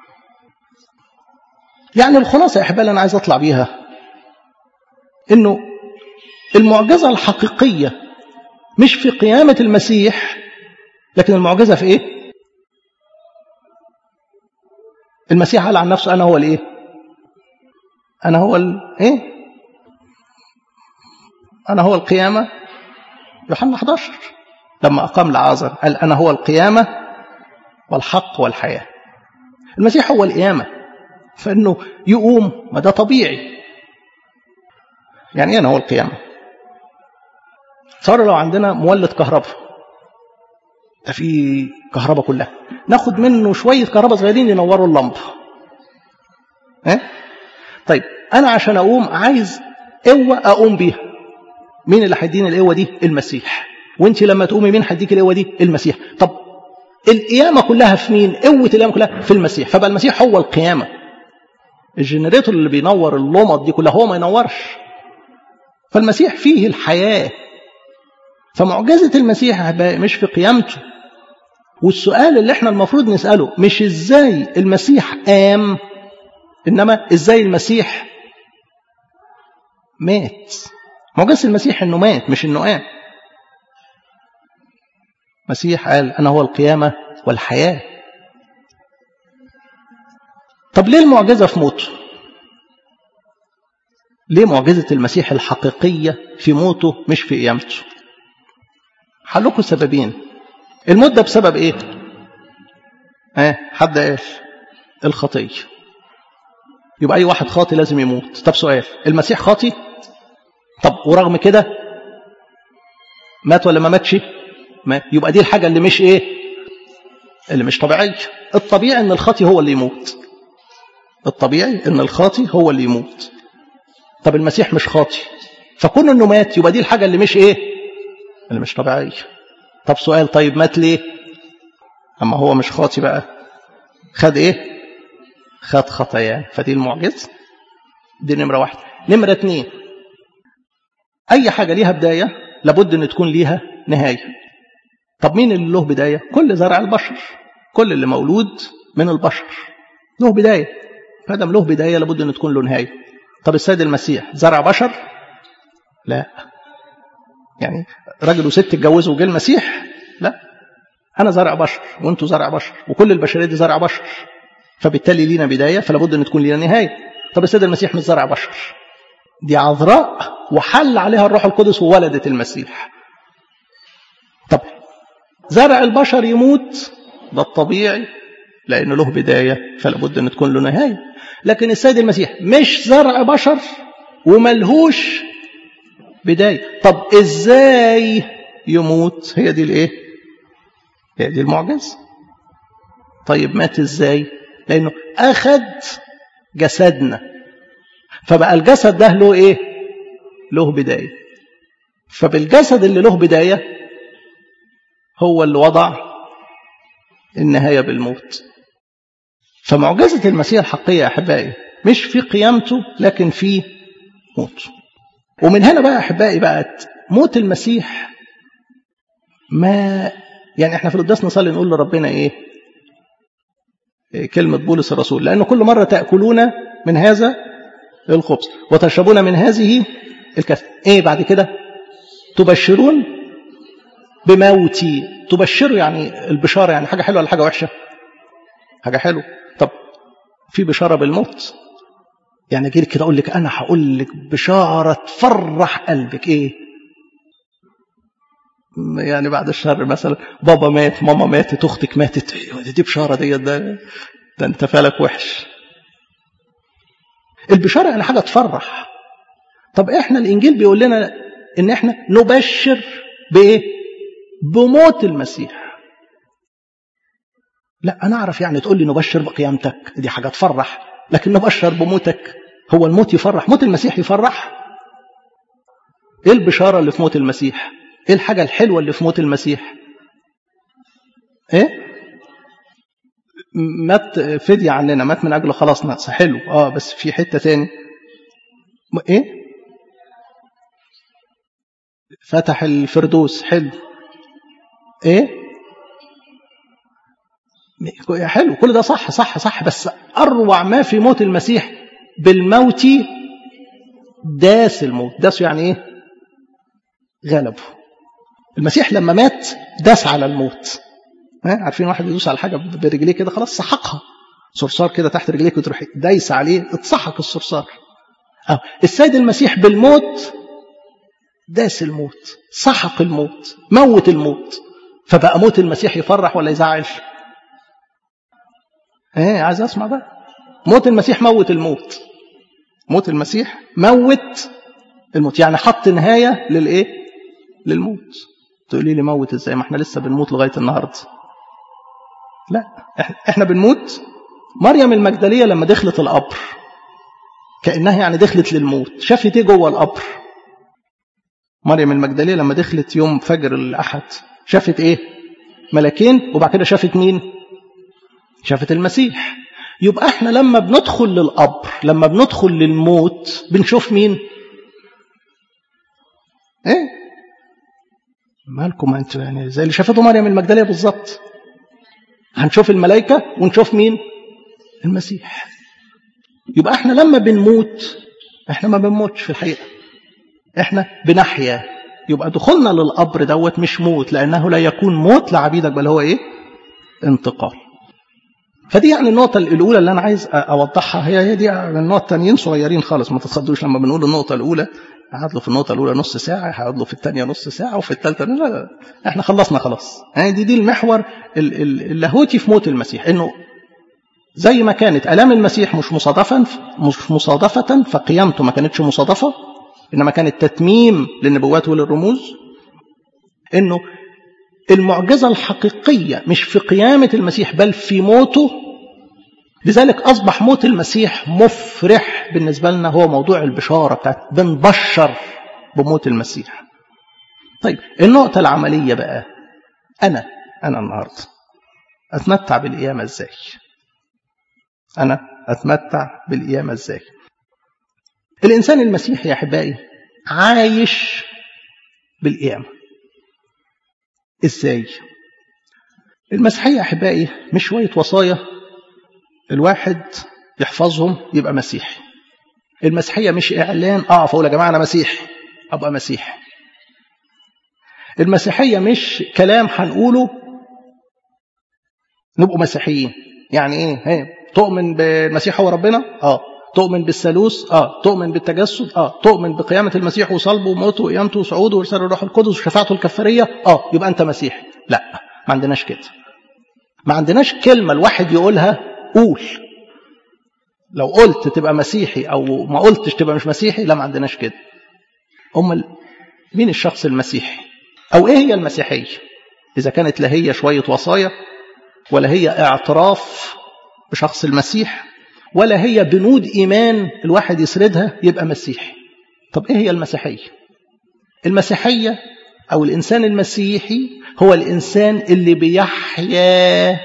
يعني الخلاصه يا احبائي انا عايز اطلع بيها انه المعجزه الحقيقيه مش في قيامه المسيح لكن المعجزه في ايه المسيح قال عن نفسه انا هو الايه انا هو الايه انا هو القيامه يوحنا 11 لما اقام لعازر قال انا هو القيامه والحق والحياة المسيح هو القيامة فإنه يقوم ما ده طبيعي يعني ايه أنا هو القيامة صار لو عندنا مولد كهرباء ده في كهرباء كلها ناخد منه شوية كهرباء صغيرين ينوروا اللمبة اه؟ طيب أنا عشان أقوم عايز قوة أقوم بيها مين اللي هيديني القوة دي المسيح وانت لما تقومي مين هيديك القوة دي المسيح طب القيامة كلها في مين قوة القيامة كلها في المسيح فبقى المسيح هو القيامة الجنريتور اللي بينور اللمط دي كلها هو ما ينورش فالمسيح فيه الحياة فمعجزة المسيح مش في قيامته والسؤال اللي احنا المفروض نسأله مش ازاي المسيح قام انما ازاي المسيح مات معجزة المسيح انه مات مش انه قام المسيح قال انا هو القيامة والحياة طب ليه المعجزة في موته ليه معجزة المسيح الحقيقية في موته مش في قيامته حلكوا سببين الموت ده بسبب ايه اه حد قال الخطيه يبقى اي واحد خاطي لازم يموت طب سؤال المسيح خاطي طب ورغم كده مات ولا ما ماتش مات يبقى دي الحاجه اللي مش ايه اللي مش طبيعيه الطبيعي ان الخاطي هو اللي يموت الطبيعي ان الخاطي هو اللي يموت طب المسيح مش خاطي فكون انه مات يبقى دي الحاجه اللي مش ايه اللي مش طبيعيه طب سؤال طيب مات ليه اما هو مش خاطي بقى خد ايه خد خطاياه فدي المعجزه دي نمره واحده نمره اتنين اي حاجه ليها بدايه لابد ان تكون ليها نهايه طب مين اللي له بدايه كل زرع البشر كل اللي مولود من البشر له بدايه فادم له بدايه لابد ان تكون له نهايه طب السيد المسيح زرع بشر لا يعني راجل وست اتجوزوا وجه المسيح لا انا زرع بشر وانتوا زرع بشر وكل البشريه دي زرع بشر فبالتالي لينا بدايه فلا بد ان تكون لينا نهايه طب السيد المسيح مش زرع بشر دي عذراء وحل عليها الروح القدس وولدت المسيح طب زرع البشر يموت ده الطبيعي لانه له بدايه فلا بد ان تكون له نهايه لكن السيد المسيح مش زرع بشر وملهوش بدايه طب ازاي يموت هي دي الايه هي دي المعجزه طيب مات ازاي لانه اخذ جسدنا فبقى الجسد ده له ايه له بدايه فبالجسد اللي له بدايه هو اللي وضع النهايه بالموت فمعجزه المسيح الحقيقيه يا احبائي مش في قيامته لكن في موته ومن هنا بقى احبائي بقت موت المسيح ما يعني احنا في القداس نصلي نقول لربنا ايه كلمة بولس الرسول لأنه كل مرة تأكلون من هذا الخبز وتشربون من هذه الكأس إيه بعد كده تبشرون بموتي تبشروا يعني البشارة يعني حاجة حلوة ولا حاجة وحشة حاجة حلوة طب في بشارة بالموت يعني اجي لك كده اقول لك انا هقول لك بشاره تفرح قلبك ايه يعني بعد الشر مثلا بابا مات ماما ماتت اختك ماتت دي بشاره دي ده ده انت فالك وحش البشاره يعني حاجه تفرح طب احنا الانجيل بيقول لنا ان احنا نبشر بايه بموت المسيح لا انا اعرف يعني تقول لي نبشر بقيامتك دي حاجه تفرح لكن نبشر بموتك هو الموت يفرح موت المسيح يفرح ايه البشاره اللي في موت المسيح ايه الحاجه الحلوه اللي في موت المسيح ايه مات فدية عننا مات من اجل خلاصنا حلو اه بس في حته تاني ايه فتح الفردوس حلو ايه حلو كل ده صح صح صح بس اروع ما في موت المسيح بالموت داس الموت داس يعني ايه غلبه المسيح لما مات داس على الموت ها عارفين واحد يدوس على حاجه برجليه كده خلاص سحقها صرصار كده تحت رجليك وتروح دايس عليه اتسحق الصرصار اه السيد المسيح بالموت داس الموت سحق الموت موت الموت فبقى موت المسيح يفرح ولا يزعل ايه عايز اسمع بقى موت المسيح موت الموت موت المسيح موت الموت يعني حط نهايه للايه للموت تقولي لي موت ازاي ما احنا لسه بنموت لغايه النهارده لا احنا بنموت مريم المجدليه لما دخلت القبر كانها يعني دخلت للموت شافت ايه جوه القبر مريم المجدليه لما دخلت يوم فجر الاحد شافت ايه ملكين وبعد كده شافت مين شافت المسيح يبقى احنا لما بندخل للقبر لما بندخل للموت بنشوف مين ايه مالكم انتوا يعني زي اللي شافته مريم المجدليه بالظبط هنشوف الملائكه ونشوف مين المسيح يبقى احنا لما بنموت احنا ما بنموتش في الحقيقه احنا بنحيا يبقى دخولنا للقبر دوت مش موت لانه لا يكون موت لعبيدك بل هو ايه انتقال فدي يعني النقطة الأولى اللي أنا عايز أوضحها هي هي دي النقطة التانيين صغيرين خالص ما تتصدوش لما بنقول النقطة الأولى قعد له في النقطة الأولى نص ساعة هيقعد له في الثانية نص ساعة وفي الثالثة لا لا احنا خلصنا خلاص يعني دي دي المحور اللاهوتي في موت المسيح إنه زي ما كانت آلام المسيح مش مصادفا مش مصادفة فقيامته ما كانتش مصادفة إنما كانت تتميم للنبوات وللرموز إنه المعجزة الحقيقية مش في قيامة المسيح بل في موته لذلك أصبح موت المسيح مفرح بالنسبة لنا هو موضوع البشارة بتاعت بنبشر بموت المسيح طيب النقطة العملية بقى أنا أنا النهاردة أتمتع بالقيامة إزاي أنا أتمتع بالقيامة إزاي الإنسان المسيحي يا أحبائي عايش بالقيامة إزاي المسيحية أحبائي مش شوية وصايا الواحد يحفظهم يبقى مسيحي المسيحية مش إعلان أقف أقول يا جماعة أنا مسيحي أبقى مسيحي المسيحية مش كلام هنقوله نبقوا مسيحيين يعني إيه هي تؤمن بالمسيح هو ربنا آه تؤمن بالثالوث اه تؤمن بالتجسد اه تؤمن بقيامة المسيح وصلبه وموته وقيامته وصعوده ورسالة الروح القدس وشفاعته الكفارية اه يبقى أنت مسيحي لا ما عندناش كده ما عندناش كلمة الواحد يقولها قول لو قلت تبقى مسيحي أو ما قلتش تبقى مش مسيحي لا ما عندناش كده أمال مين الشخص المسيحي أو إيه هي المسيحية إذا كانت لا هي شوية وصايا ولا هي اعتراف بشخص المسيح ولا هي بنود إيمان الواحد يسردها يبقى مسيحي طب إيه هي المسيحية المسيحية أو الإنسان المسيحي هو الإنسان اللي بيحيا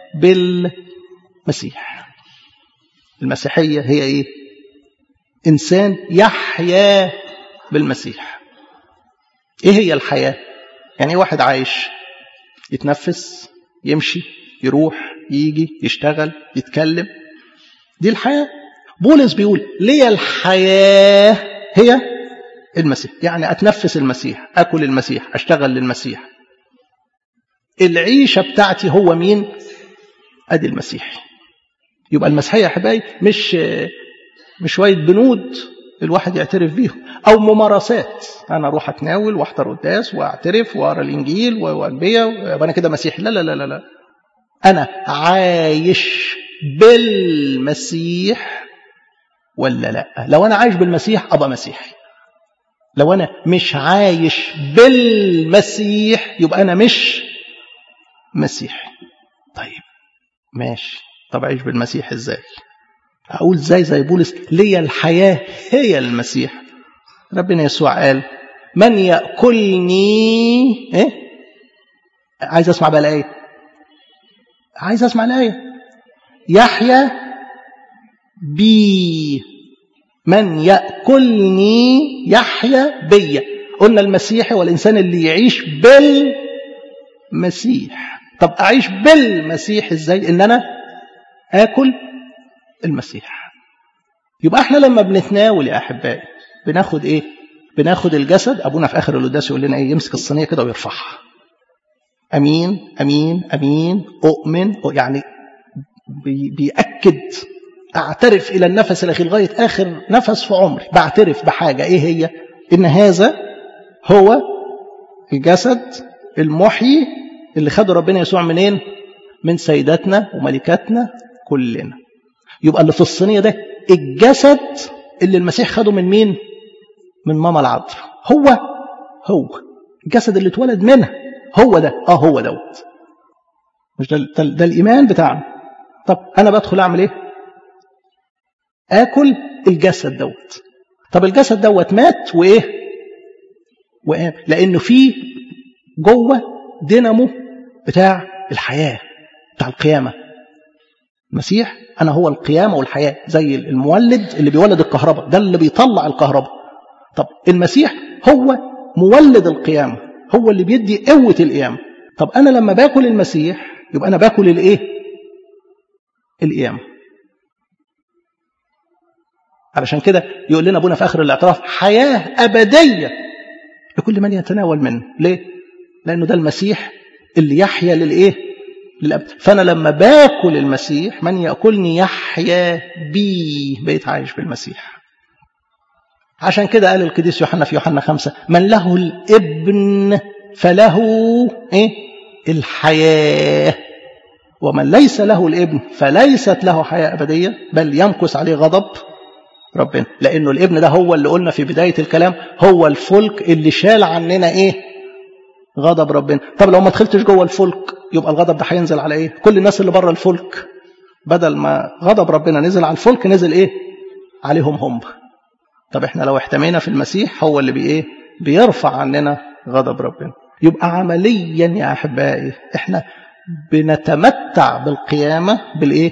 بالمسيح المسيحية هي إيه إنسان يحيا بالمسيح إيه هي الحياة يعني إيه واحد عايش يتنفس يمشي يروح يجي يشتغل يتكلم دي الحياة بولس بيقول لي الحياة هي المسيح يعني أتنفس المسيح أكل المسيح أشتغل للمسيح العيشة بتاعتي هو مين أدي المسيح يبقى المسيحية يا حبايبي مش مش شوية بنود الواحد يعترف بيهم أو ممارسات أنا أروح أتناول وأحضر قداس وأعترف وأقرأ الإنجيل وأنبياء وأنا كده مسيحي لا لا لا لا أنا عايش بالمسيح ولا لا لو أنا عايش بالمسيح أبقى مسيحي لو أنا مش عايش بالمسيح يبقى أنا مش مسيحي طيب ماشي طب أعيش بالمسيح إزاي أقول زي زي بولس لي الحياة هي المسيح ربنا يسوع قال من يأكلني إيه؟ عايز أسمع بقى الآية عايز أسمع الآية يحيى بي من يأكلني يحيى بي قلنا المسيحي والإنسان اللي يعيش بالمسيح طب أعيش بالمسيح إزاي إن أنا آكل المسيح يبقى احنا لما بنتناول يا أحبائي بناخد إيه بناخد الجسد أبونا في آخر القداس يقول لنا إيه يمسك الصينية كده ويرفعها أمين أمين أمين أؤمن يعني بيأكد أعترف إلى النفس الأخير لغاية آخر نفس في عمري بعترف بحاجة إيه هي إن هذا هو الجسد المحيي اللي خده ربنا يسوع منين من سيداتنا وملكاتنا كلنا يبقى اللي في الصينية ده الجسد اللي المسيح خده من مين من ماما العذراء هو هو الجسد اللي اتولد منها هو ده اه هو دوت مش ده, ده, ده الايمان بتاعنا طب انا بدخل اعمل ايه اكل الجسد دوت طب الجسد دوت مات وايه وقام لانه فيه جوه دينامو بتاع الحياة بتاع القيامة المسيح أنا هو القيامة والحياة زي المولد اللي بيولد الكهرباء ده اللي بيطلع الكهرباء طب المسيح هو مولد القيامة هو اللي بيدي قوة القيامة طب أنا لما باكل المسيح يبقى أنا باكل الإيه القيامة علشان كده يقول لنا ابونا في اخر الاعتراف حياه ابديه لكل من يتناول منه ليه لانه ده المسيح اللي يحيا للايه للابد فانا لما باكل المسيح من ياكلني يحيا بي بقيت عايش بالمسيح عشان كده قال القديس يوحنا في يوحنا خمسة من له الابن فله ايه الحياه ومن ليس له الابن فليست له حياه ابديه بل يمكث عليه غضب ربنا لانه الابن ده هو اللي قلنا في بدايه الكلام هو الفلك اللي شال عننا ايه غضب ربنا طب لو ما دخلتش جوه الفلك يبقى الغضب ده هينزل على ايه كل الناس اللي بره الفلك بدل ما غضب ربنا نزل على الفلك نزل ايه عليهم هم طب احنا لو احتمينا في المسيح هو اللي بي ايه بيرفع عننا غضب ربنا يبقى عمليا يا احبائي احنا بنتمتع بالقيامه بالايه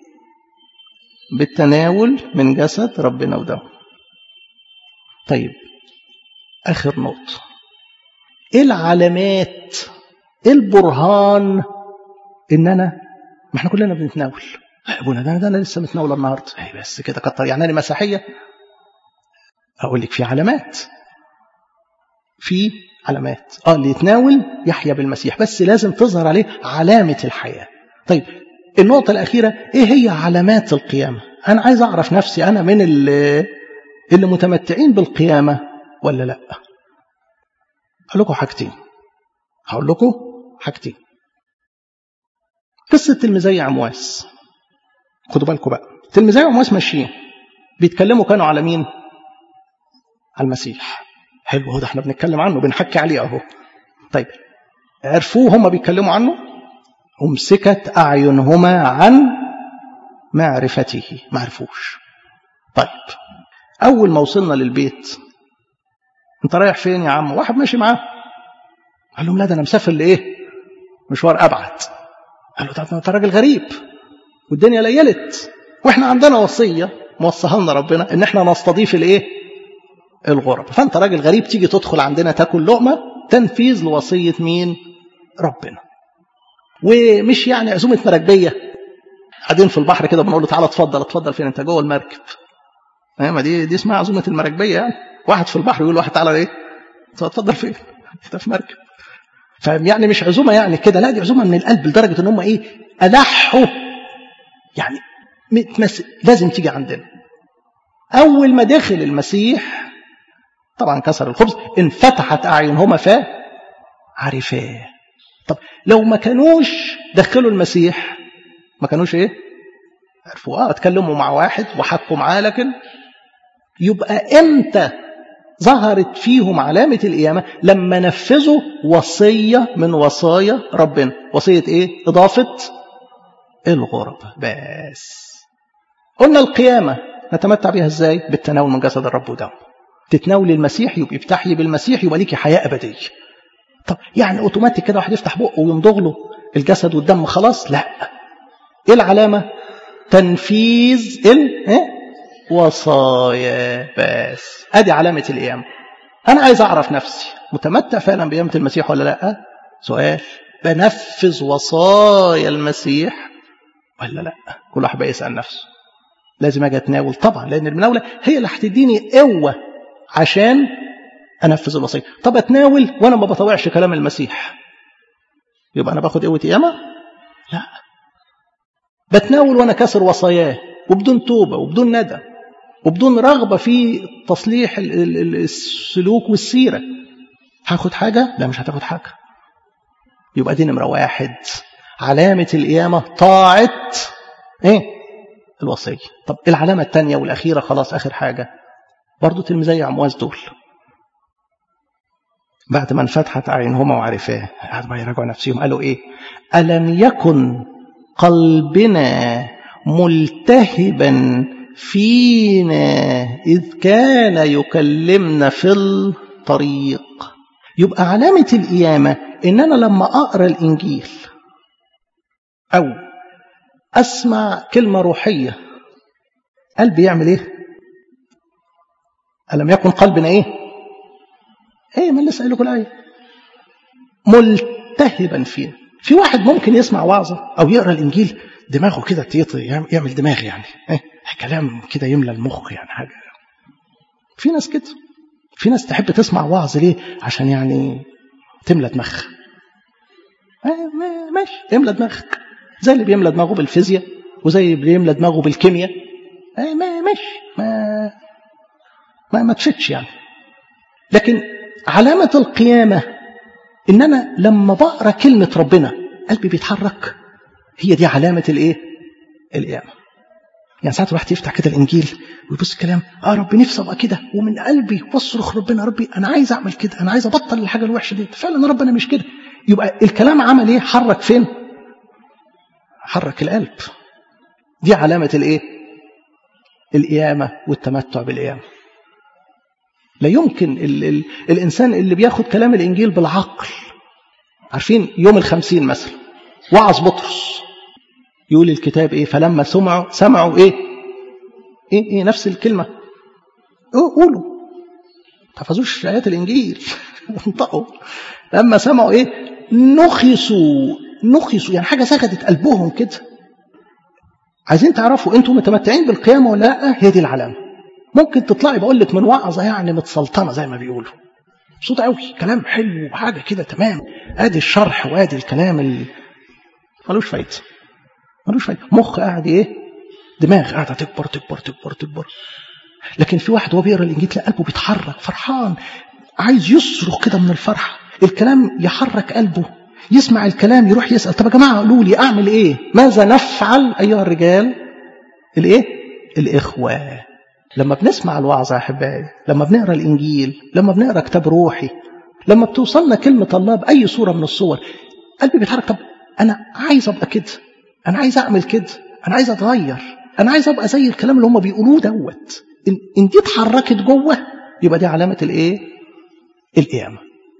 بالتناول من جسد ربنا ودمه طيب آخر نقطة إيه العلامات إيه البرهان إن أنا ما إحنا كلنا بنتناول لا أبونا ده, ده أنا لسه متناول النهاردة أي بس كده كتر يعني أنا مسيحية أقول لك في علامات في علامات اه اللي يتناول يحيا بالمسيح بس لازم تظهر عليه علامة الحياة طيب النقطة الأخيرة إيه هي علامات القيامة أنا عايز أعرف نفسي أنا من اللي, اللي متمتعين بالقيامة ولا لا أقول لكم حاجتين هقول لكم حاجتين قصة تلميذي عمواس خدوا بالكم بقى تلميذي عمواس ماشيين بيتكلموا كانوا على مين على المسيح حلو هو ده احنا بنتكلم عنه بنحكي عليه اهو طيب عرفوه هم بيتكلموا عنه أمسكت أعينهما عن معرفته ما عرفوش طيب أول ما وصلنا للبيت أنت رايح فين يا عم واحد ماشي معاه قال لهم لا ده أنا مسافر لإيه مشوار أبعد قال له طب أنت راجل غريب والدنيا ليلت وإحنا عندنا وصية موصيها لنا ربنا إن إحنا نستضيف الإيه الغرب فأنت راجل غريب تيجي تدخل عندنا تاكل لقمة تنفيذ لوصية مين ربنا ومش يعني عزومه مراكبيه قاعدين في البحر كده بنقول له تعالى اتفضل اتفضل فين انت جوه المركب ما دي دي اسمها عزومه المراكبيه يعني واحد في البحر يقول واحد تعالى ايه اتفضل فين انت في مركب فيعني مش عزومه يعني كده لا دي عزومه من القلب لدرجه ان هم ايه الحوا يعني متمس... لازم تيجي عندنا اول ما دخل المسيح طبعا كسر الخبز انفتحت اعينهما فعرفاه طب لو ما كانوش دخلوا المسيح ما كانوش ايه عرفوا اه اتكلموا مع واحد وحكوا معاه لكن يبقى امتى ظهرت فيهم علامة القيامة لما نفذوا وصية من وصايا ربنا وصية ايه اضافة الغرب بس قلنا القيامة نتمتع بها ازاي بالتناول من جسد الرب ودمه تتناول المسيح يبقى بتحيي بالمسيح يبقى ليكي حياة أبدية طب يعني اوتوماتيك كده واحد يفتح بقه ويمضغ له الجسد والدم خلاص لا ايه العلامه تنفيذ ال إيه؟ وصايا بس ادي علامه القيامه انا عايز اعرف نفسي متمتع فعلا بقيامه المسيح ولا لا سؤال بنفذ وصايا المسيح ولا لا كل واحد بقى يسال نفسه لازم اجي اتناول طبعا لان المناوله هي اللي هتديني قوه عشان انفذ الوصيه طب اتناول وانا ما بطوعش كلام المسيح يبقى انا باخد قوه قيامه لا بتناول وانا كسر وصاياه وبدون توبه وبدون ندم وبدون رغبه في تصليح السلوك والسيره هاخد حاجه لا مش هتاخد حاجه يبقى دي نمره واحد علامه القيامه طاعه ايه الوصيه طب العلامه الثانيه والاخيره خلاص اخر حاجه برضه تلميذي عمواس دول بعد ما انفتحت أعينهما وعرفاه قعدوا بقى يراجعوا نفسهم قالوا إيه ألم يكن قلبنا ملتهبا فينا إذ كان يكلمنا في الطريق يبقى علامة القيامة ان انا لما اقرا الانجيل او اسمع كلمه روحيه قلبي يعمل ايه الم يكن قلبنا ايه ايه ما لسه قايل لكم الايه ملتهبا فينا في واحد ممكن يسمع وعظه او يقرا الانجيل دماغه كده تيطي يعمل دماغ يعني إيه؟ كلام كده يملى المخ يعني حاجه في ناس كده في ناس تحب تسمع وعظ ليه عشان يعني تملى دماغها ماشي املى دماغك زي اللي بيملى دماغه بالفيزياء وزي اللي بيملى دماغه بالكيمياء ما ماشي ما ما ما تفتش يعني لكن علامة القيامة إن أنا لما بقرأ كلمة ربنا قلبي بيتحرك هي دي علامة الإيه؟ القيامة يعني ساعات الواحد يفتح كده الإنجيل ويبص الكلام آه ربي نفسي أبقى كده ومن قلبي واصرخ ربنا ربي أنا عايز أعمل كده أنا عايز أبطل الحاجة الوحشة دي فعلا ربنا مش كده يبقى الكلام عمل إيه؟ حرك فين؟ حرك القلب دي علامة الإيه؟ القيامة والتمتع بالقيامة لا يمكن ال ال الإنسان اللي بياخد كلام الإنجيل بالعقل عارفين يوم الخمسين مثلا وعظ بطرس يقول الكتاب إيه فلما سمعوا سمعوا إيه إيه, إيه نفس الكلمة قولوا تحفظوش آيات الإنجيل انطقوا لما سمعوا إيه نخسوا نخسوا يعني حاجة سكتت قلبهم كده عايزين تعرفوا انتوا متمتعين بالقيامة ولا لا هي دي العلامة ممكن تطلعي بقول لك من وعظة يعني متسلطنة زي ما بيقولوا صوت قوي كلام حلو وحاجة كده تمام ادي الشرح وادي الكلام اللي ملوش فايدة ملوش فايدة مخ قاعد ايه دماغ قاعدة تكبر تكبر تكبر تكبر لكن في واحد وهو بيقرا الانجيل تلاقي قلبه بيتحرك فرحان عايز يصرخ كده من الفرحة الكلام يحرك قلبه يسمع الكلام يروح يسأل طب يا جماعة قولوا لي أعمل إيه ماذا نفعل أيها الرجال الإيه الإخوة لما بنسمع الوعظ يا أحبائي لما بنقرأ الإنجيل لما بنقرأ كتاب روحي لما بتوصلنا كلمة الله بأي صورة من الصور قلبي بيتحرك طب أنا عايز أبقى كده أنا عايز أعمل كده أنا عايز أتغير أنا عايز أبقى زي الكلام اللي هم بيقولوه دوت إن, إن دي اتحركت جوه يبقى دي علامة الإيه القيامة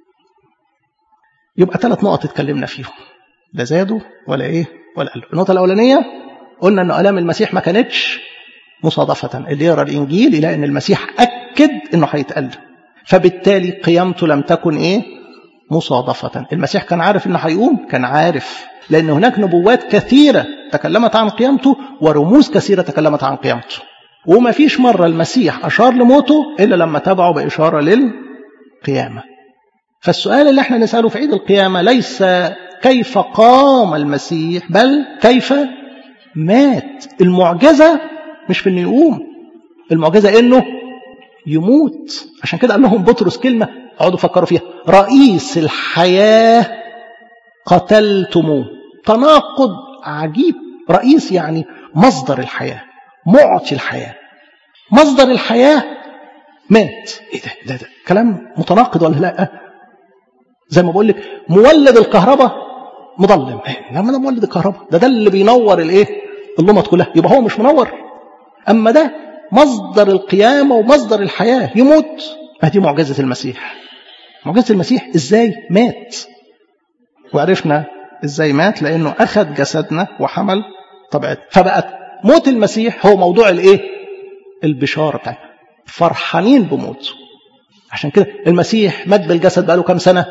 يبقى ثلاث نقط اتكلمنا فيهم لا زادوا ولا ايه ولا قلوا النقطه الاولانيه قلنا ان الام المسيح ما كانتش مصادفه اللي يقرا الانجيل يلاقي ان المسيح اكد انه هيتقل فبالتالي قيامته لم تكن ايه مصادفه المسيح كان عارف انه هيقوم كان عارف لان هناك نبوات كثيره تكلمت عن قيامته ورموز كثيره تكلمت عن قيامته وما فيش مره المسيح اشار لموته الا لما تبعه باشاره للقيامه فالسؤال اللي احنا نسأله في عيد القيامة ليس كيف قام المسيح بل كيف مات المعجزة مش في انه يقوم المعجزة انه يموت عشان كده قال لهم بطرس كلمة اقعدوا فكروا فيها رئيس الحياة قتلتموه تناقض عجيب رئيس يعني مصدر الحياة معطي الحياة مصدر الحياة مات ايه ده, ده, ده كلام متناقض ولا لا زي ما بقول لك مولد الكهرباء مظلم لما ده مولد الكهرباء ده ده اللي بينور الايه اللمط كلها يبقى هو مش منور اما ده مصدر القيامه ومصدر الحياه يموت دي معجزه المسيح معجزه المسيح ازاي مات وعرفنا ازاي مات لانه اخذ جسدنا وحمل طبيعتنا فبقت موت المسيح هو موضوع الايه البشاره بتاعتنا فرحانين بموته عشان كده المسيح مات بالجسد بقاله كام سنه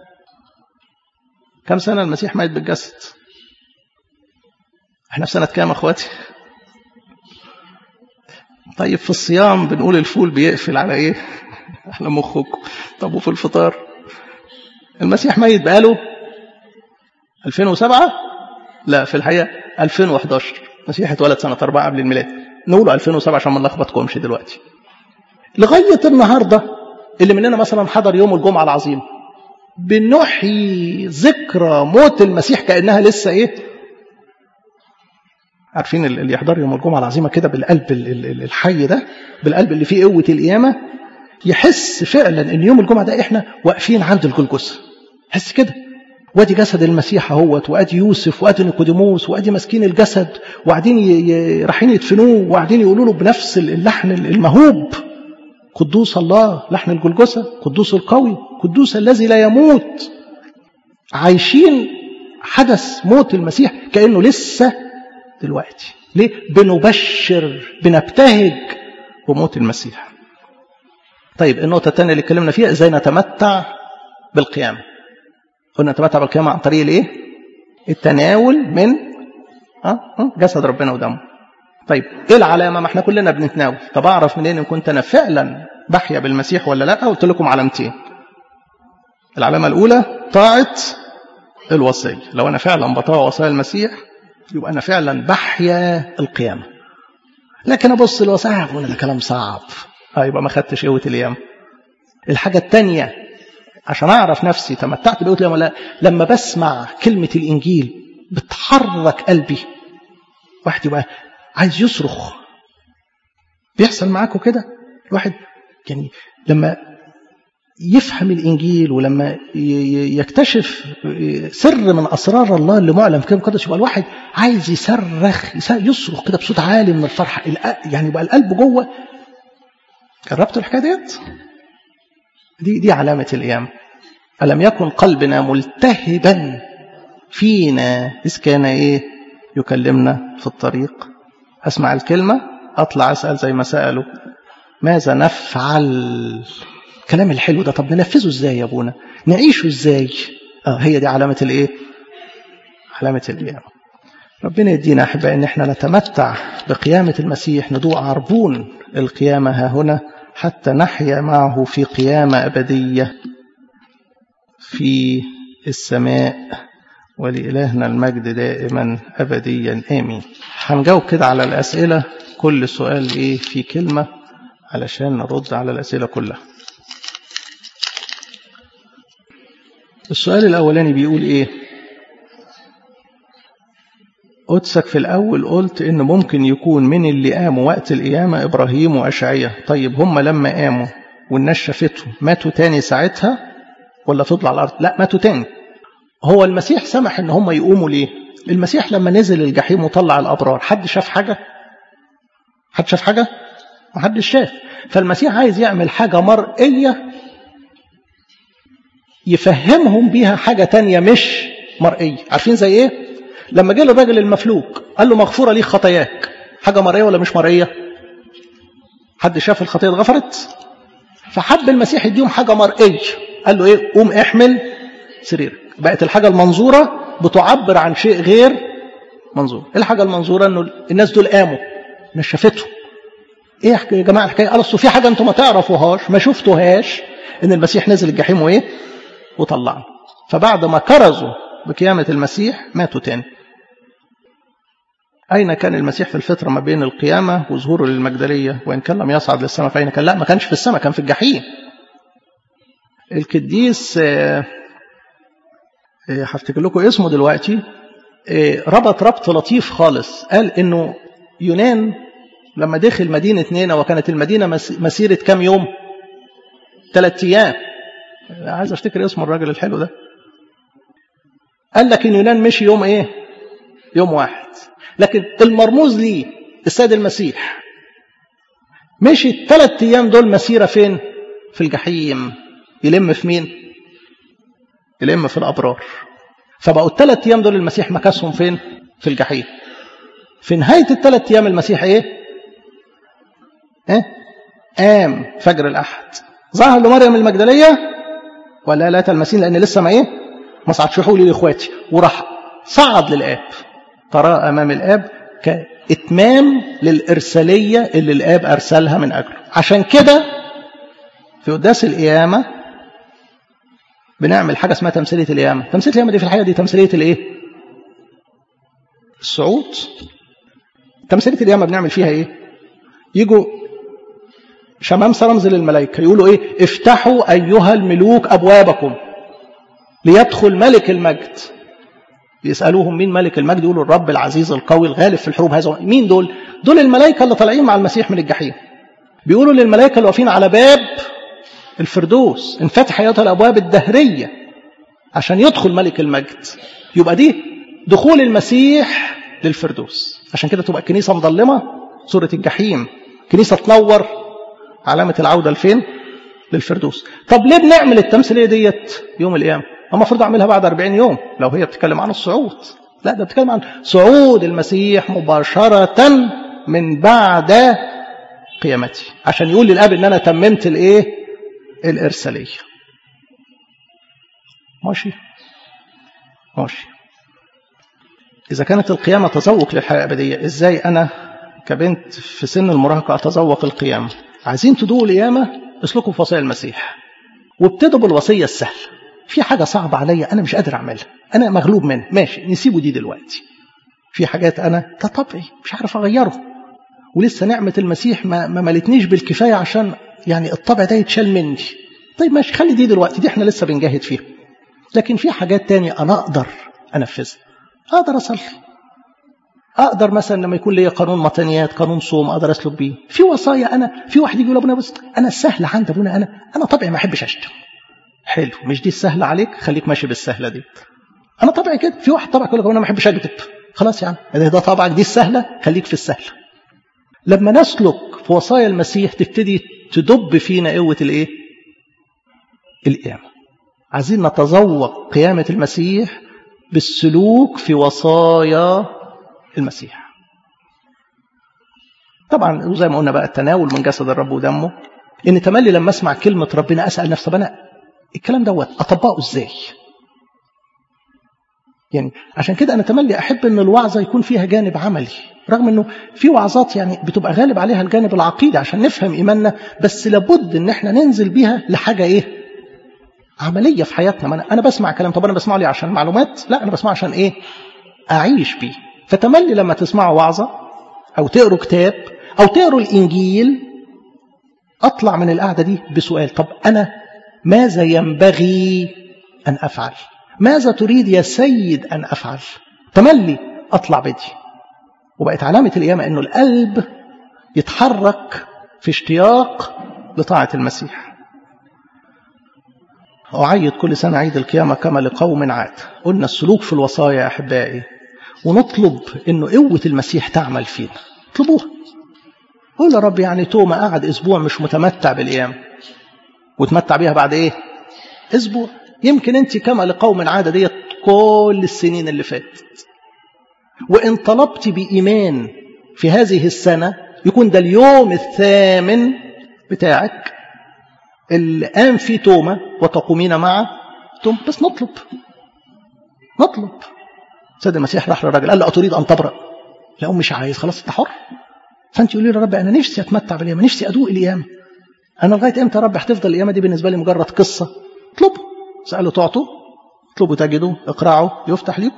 كم سنة المسيح ميت بالجسد احنا في سنة كام اخواتي طيب في الصيام بنقول الفول بيقفل على ايه على مخكم طب وفي الفطار المسيح ميت بقاله 2007 لا في الحقيقة 2011 المسيح اتولد سنة 4 قبل الميلاد نقوله 2007 عشان ما نلخبطكمش دلوقتي لغاية النهاردة اللي مننا مثلا حضر يوم الجمعة العظيم بنحيي ذكرى موت المسيح كأنها لسه إيه عارفين اللي يحضر يوم الجمعة العظيمة كده بالقلب الحي ده بالقلب اللي فيه قوة القيامة يحس فعلا ان يوم الجمعة ده احنا واقفين عند الجلجثة حس كده وادي جسد المسيح اهوت وادي يوسف وادي نيقوديموس وادي ماسكين الجسد وقاعدين رايحين يدفنوه وقاعدين يقولوا له بنفس اللحن المهوب قدوس الله لحن الجلجثة قدوس القوي قدوس الذي لا يموت عايشين حدث موت المسيح كأنه لسه دلوقتي ليه بنبشر بنبتهج بموت المسيح طيب النقطة الثانية اللي اتكلمنا فيها ازاي نتمتع بالقيامة قلنا نتمتع بالقيامة عن طريق الايه التناول من جسد ربنا ودمه طيب ايه العلامة ما احنا كلنا بنتناول طب اعرف منين ان كنت انا فعلا بحيا بالمسيح ولا لا قلت لكم علامتين العلامة الاولى طاعة الوصية لو انا فعلا بطاوع وصايا المسيح يبقى انا فعلا بحيا القيامة لكن ابص الوصايا اقول ده كلام صعب اه يبقى ما خدتش قوة اليوم الحاجة الثانية عشان اعرف نفسي تمتعت بقوة اليوم ولا لما بسمع كلمة الانجيل بتحرك قلبي واحد يبقى عايز يصرخ بيحصل معاكم كده الواحد يعني لما يفهم الانجيل ولما يكتشف سر من اسرار الله اللي معلن في كتاب المقدس يبقى الواحد عايز يصرخ يصرخ كده بصوت عالي من الفرحه يعني يبقى القلب جوه جربتوا الحكايه ديت؟ دي دي علامه الايام الم يكن قلبنا ملتهبا فينا اذ كان ايه يكلمنا في الطريق اسمع الكلمه اطلع اسال زي ما سالوا ماذا نفعل الكلام الحلو ده طب ننفذه ازاي يا ابونا نعيشه ازاي اه هي دي علامه الايه علامه القيامه ربنا يدينا احبائي ان احنا نتمتع بقيامه المسيح ندوق عربون القيامه ها هنا حتى نحيا معه في قيامه ابديه في السماء ولإلهنا المجد دائما أبديا آمين هنجاوب كده على الأسئلة كل سؤال إيه في كلمة علشان نرد على الأسئلة كلها السؤال الأولاني بيقول إيه قدسك في الأول قلت إن ممكن يكون من اللي قاموا وقت القيامة إبراهيم وأشعية طيب هم لما قاموا والناس شافتهم ماتوا تاني ساعتها ولا فضلوا على الأرض لا ماتوا تاني هو المسيح سمح إن هم يقوموا ليه المسيح لما نزل الجحيم وطلع الأبرار حد شاف حاجة حد شاف حاجة ما حدش شاف فالمسيح عايز يعمل حاجة مرئية يفهمهم بيها حاجة تانية مش مرئية عارفين زي ايه لما جه الراجل المفلوك قال له مغفورة ليك خطاياك حاجة مرئية ولا مش مرئية حد شاف الخطية اتغفرت فحب المسيح يديهم حاجة مرئية قال له ايه قوم احمل سريرك بقت الحاجة المنظورة بتعبر عن شيء غير منظور الحاجة المنظورة انه الناس دول قاموا الناس شافتهم ايه يا جماعة الحكاية قال اصل في حاجة انتم ما تعرفوهاش ما شفتوهاش ان المسيح نزل الجحيم وايه وطلعنا فبعد ما كرزوا بقيامة المسيح ماتوا تاني أين كان المسيح في الفترة ما بين القيامة وظهوره للمجدلية وإن كان لم يصعد للسماء فأين كان لا ما كانش في السماء كان في الجحيم القديس هفتكر لكم اسمه دلوقتي ربط ربط لطيف خالص قال انه يونان لما دخل مدينة نينا وكانت المدينة مسيرة كام يوم ثلاث أيام عايز افتكر اسم الراجل الحلو ده قال لك ان يونان مشي يوم ايه يوم واحد لكن المرموز ليه السيد المسيح مشي الثلاث ايام دول مسيره فين في الجحيم يلم في مين يلم في الابرار فبقوا الثلاث ايام دول المسيح مكاسهم فين في الجحيم في نهايه الثلاث ايام المسيح ايه ايه قام فجر الاحد ظهر لمريم المجدليه ولا لا تلمسين لان لسه ما ايه ما صعدش حولي لاخواتي وراح صعد للاب ترى امام الاب كاتمام للارساليه اللي الاب ارسلها من اجله عشان كده في قداس القيامه بنعمل حاجه اسمها تمثيليه القيامه تمثيليه القيامه دي في الحقيقه دي تمثيليه الايه الصعود تمثيليه القيامه بنعمل فيها ايه يجوا شمامسة رمز للملائكة يقولوا ايه افتحوا ايها الملوك ابوابكم ليدخل ملك المجد يسألوهم مين ملك المجد يقولوا الرب العزيز القوي الغالب في الحروب هذا مين دول دول الملائكة اللي طالعين مع المسيح من الجحيم بيقولوا للملائكة اللي واقفين على باب الفردوس انفتح ايتها الابواب الدهرية عشان يدخل ملك المجد يبقى دي دخول المسيح للفردوس عشان كده تبقى الكنيسة مظلمة صورة الجحيم كنيسة تنور علامة العودة لفين للفردوس طب ليه بنعمل التمثيلية ديت يوم القيامة المفروض أعملها بعد 40 يوم لو هي بتتكلم عن الصعود لا ده بتتكلم عن صعود المسيح مباشرة من بعد قيامتي عشان يقول للاب ان انا تممت الايه الارساليه ماشي ماشي اذا كانت القيامه تذوق للحياه الابديه ازاي انا كبنت في سن المراهقه اتذوق القيامه عايزين تدوقوا القيامه اسلكوا في وصايا المسيح وابتدوا بالوصيه السهله في حاجه صعبه عليا انا مش قادر اعملها انا مغلوب منها ماشي نسيبه دي دلوقتي في حاجات انا ده طبعي مش عارف اغيره ولسه نعمة المسيح ما, ما ملتنيش بالكفاية عشان يعني الطبع ده يتشال مني طيب ماشي خلي دي دلوقتي دي احنا لسه بنجاهد فيها لكن في حاجات تانية أنا أقدر أنفذها أقدر أصلي أقدر مثلا لما يكون لي قانون متنيات قانون صوم أقدر أسلك بيه في وصايا أنا في واحد يقول أبونا بس أنا السهل عند أبونا أنا أنا طبعي ما أحبش أشتم حلو مش دي السهلة عليك خليك ماشي بالسهلة دي أنا طبعي كده في واحد طبعا يقول لك أنا ما أحبش أكذب خلاص يا عم يعني ده طبعك دي السهلة خليك في السهلة لما نسلك في وصايا المسيح تبتدي تدب فينا قوة الايه القيامة عايزين نتذوق قيامة المسيح بالسلوك في وصايا المسيح طبعا وزي ما قلنا بقى التناول من جسد الرب ودمه ان تملي لما اسمع كلمة ربنا اسأل نفسي طب انا الكلام دوت اطبقه ازاي يعني عشان كده انا تملي احب ان الوعظه يكون فيها جانب عملي رغم انه في وعظات يعني بتبقى غالب عليها الجانب العقيدي عشان نفهم ايماننا بس لابد ان احنا ننزل بيها لحاجه ايه عمليه في حياتنا ما انا انا بسمع كلام طب انا بسمعه ليه عشان معلومات لا انا بسمعه عشان ايه اعيش بيه فتملي لما تسمعوا وعظه او تقروا كتاب او تقروا الانجيل اطلع من القعده دي بسؤال طب انا ماذا ينبغي ان افعل ماذا تريد يا سيد أن أفعل تملي أطلع بدي وبقت علامة القيامة أنه القلب يتحرك في اشتياق لطاعة المسيح أعيد كل سنة عيد القيامة كما لقوم عاد قلنا السلوك في الوصايا يا أحبائي ونطلب أنه قوة المسيح تعمل فينا اطلبوها قول يا رب يعني توما قعد أسبوع مش متمتع بالقيامة وتمتع بيها بعد إيه أسبوع يمكن أنت كما لقوم العادة ديت كل السنين اللي فاتت وإن طلبت بإيمان في هذه السنة يكون ده اليوم الثامن بتاعك اللي قام فيه توما وتقومين معه توما بس نطلب نطلب سيد المسيح راح للراجل قال له أتريد أن تبرأ لا مش عايز خلاص أنت حر فأنت يقولي له رب أنا نفسي أتمتع بالقيامة نفسي أدوق القيامة أنا لغاية إمتى يا رب هتفضل القيامة دي بالنسبة لي مجرد قصة اطلبوا سألوا تعطوا اطلبوا تجدوا اقرعوا يفتح لكم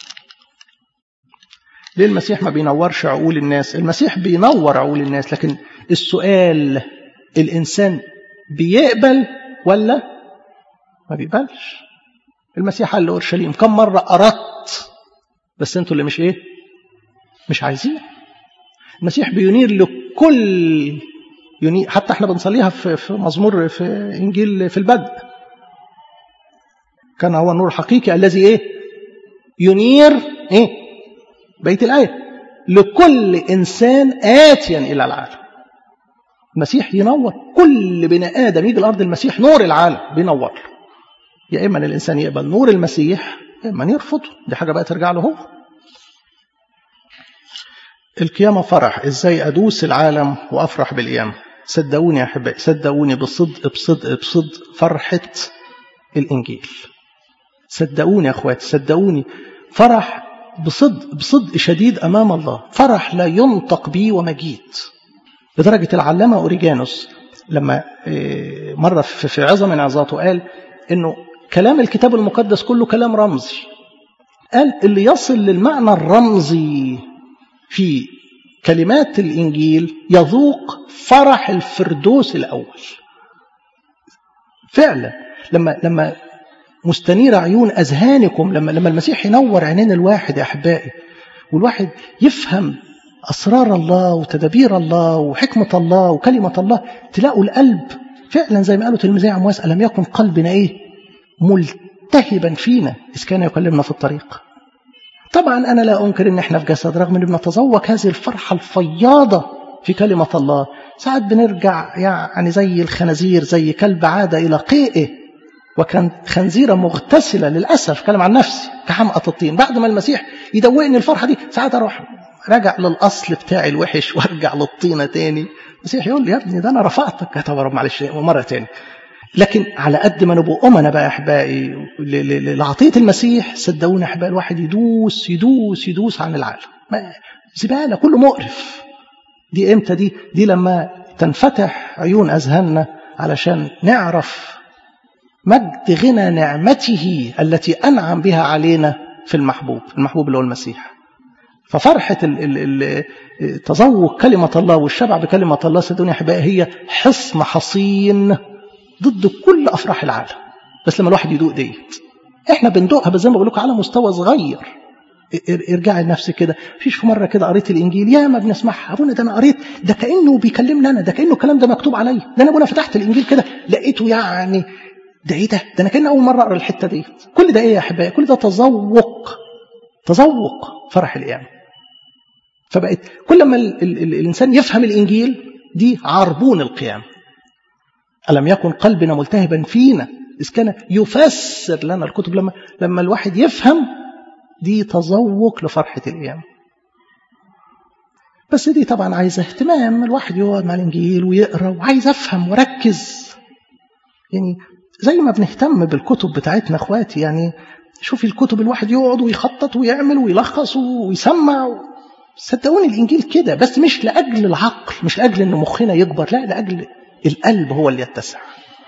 ليه المسيح ما بينورش عقول الناس المسيح بينور عقول الناس لكن السؤال الإنسان بيقبل ولا ما بيقبلش المسيح قال لأورشليم كم مرة أردت بس انتوا اللي مش ايه مش عايزين المسيح بينير لكل ينير حتى احنا بنصليها في, في مزمور في انجيل في البدء كان هو النور الحقيقي الذي ايه ينير ايه بيت الايه لكل انسان اتيا الى العالم المسيح ينور كل بني ادم يجي الارض المسيح نور العالم بينور يا اما الانسان يقبل نور المسيح يا اما يرفضه دي حاجه بقى ترجع له هو القيامة فرح ازاي ادوس العالم وافرح بالقيامة صدقوني يا احبائي صدقوني بصدق بصدق بصدق فرحة الانجيل صدقوني يا اخواتي صدقوني فرح بصدق بصدق شديد امام الله فرح لا ينطق به ومجيد لدرجة العلامة أوريجانوس لما مرة في عظة من عظاته قال إنه كلام الكتاب المقدس كله كلام رمزي قال اللي يصل للمعنى الرمزي في كلمات الإنجيل يذوق فرح الفردوس الأول فعلا لما لما مستنير عيون أذهانكم لما لما المسيح ينور عينين الواحد يا أحبائي والواحد يفهم أسرار الله وتدابير الله وحكمة الله وكلمة الله تلاقوا القلب فعلا زي ما قالوا تلميذي عمواس ألم يكن قلبنا إيه ملتهبا فينا إذ كان يكلمنا في الطريق طبعا أنا لا أنكر إن إحنا في جسد رغم إن بنتذوق هذه الفرحة الفياضة في كلمة الله ساعات بنرجع يعني زي الخنازير زي كلب عاد إلى قيئه وكانت خنزيرة مغتسلة للأسف كلام عن نفسي كحمقى الطين بعد ما المسيح يدوقني الفرحة دي ساعات أروح راجع للأصل بتاعي الوحش وارجع للطينة تاني المسيح يقول لي يا ابني ده أنا رفعتك طب رب معلش مرة تاني لكن على قد ما نبقى أمنا بقى أحبائي لعطية المسيح صدقوني أحبائي الواحد يدوس يدوس يدوس عن العالم زبالة كله مقرف دي امتى دي دي لما تنفتح عيون أذهاننا علشان نعرف مجد غنى نعمته التي أنعم بها علينا في المحبوب المحبوب اللي هو المسيح ففرحة تذوق كلمة الله والشبع بكلمة الله صدقوني يا أحبائي هي حصن حصين ضد كل أفراح العالم بس لما الواحد يدوق ديت احنا بندوقها بس زي ما بقول لكم على مستوى صغير ارجعي لنفسك كده فيش في مره كده قريت الانجيل يا ما بنسمعها ابونا ده انا قريت ده كانه بيكلمني انا ده كانه الكلام ده مكتوب عليا ده انا ابونا فتحت الانجيل كده لقيته يعني ده ايه ده ده انا كان اول مره اقرا الحته دي كل ده ايه يا احبائي كل ده تذوق تذوق فرح القيامه فبقت كل ما ال ال ال الانسان يفهم الانجيل دي عربون القيامه الم يكن قلبنا ملتهبا فينا اذ كان يفسر لنا الكتب لما لما الواحد يفهم دي تذوق لفرحه القيامه بس دي طبعا عايزه اهتمام الواحد يقعد مع الانجيل ويقرا وعايز افهم وركز يعني زي ما بنهتم بالكتب بتاعتنا اخواتي يعني شوفي الكتب الواحد يقعد ويخطط ويعمل ويلخص ويسمع صدقوني الانجيل كده بس مش لاجل العقل مش لاجل ان مخنا يكبر لا لاجل القلب هو اللي يتسع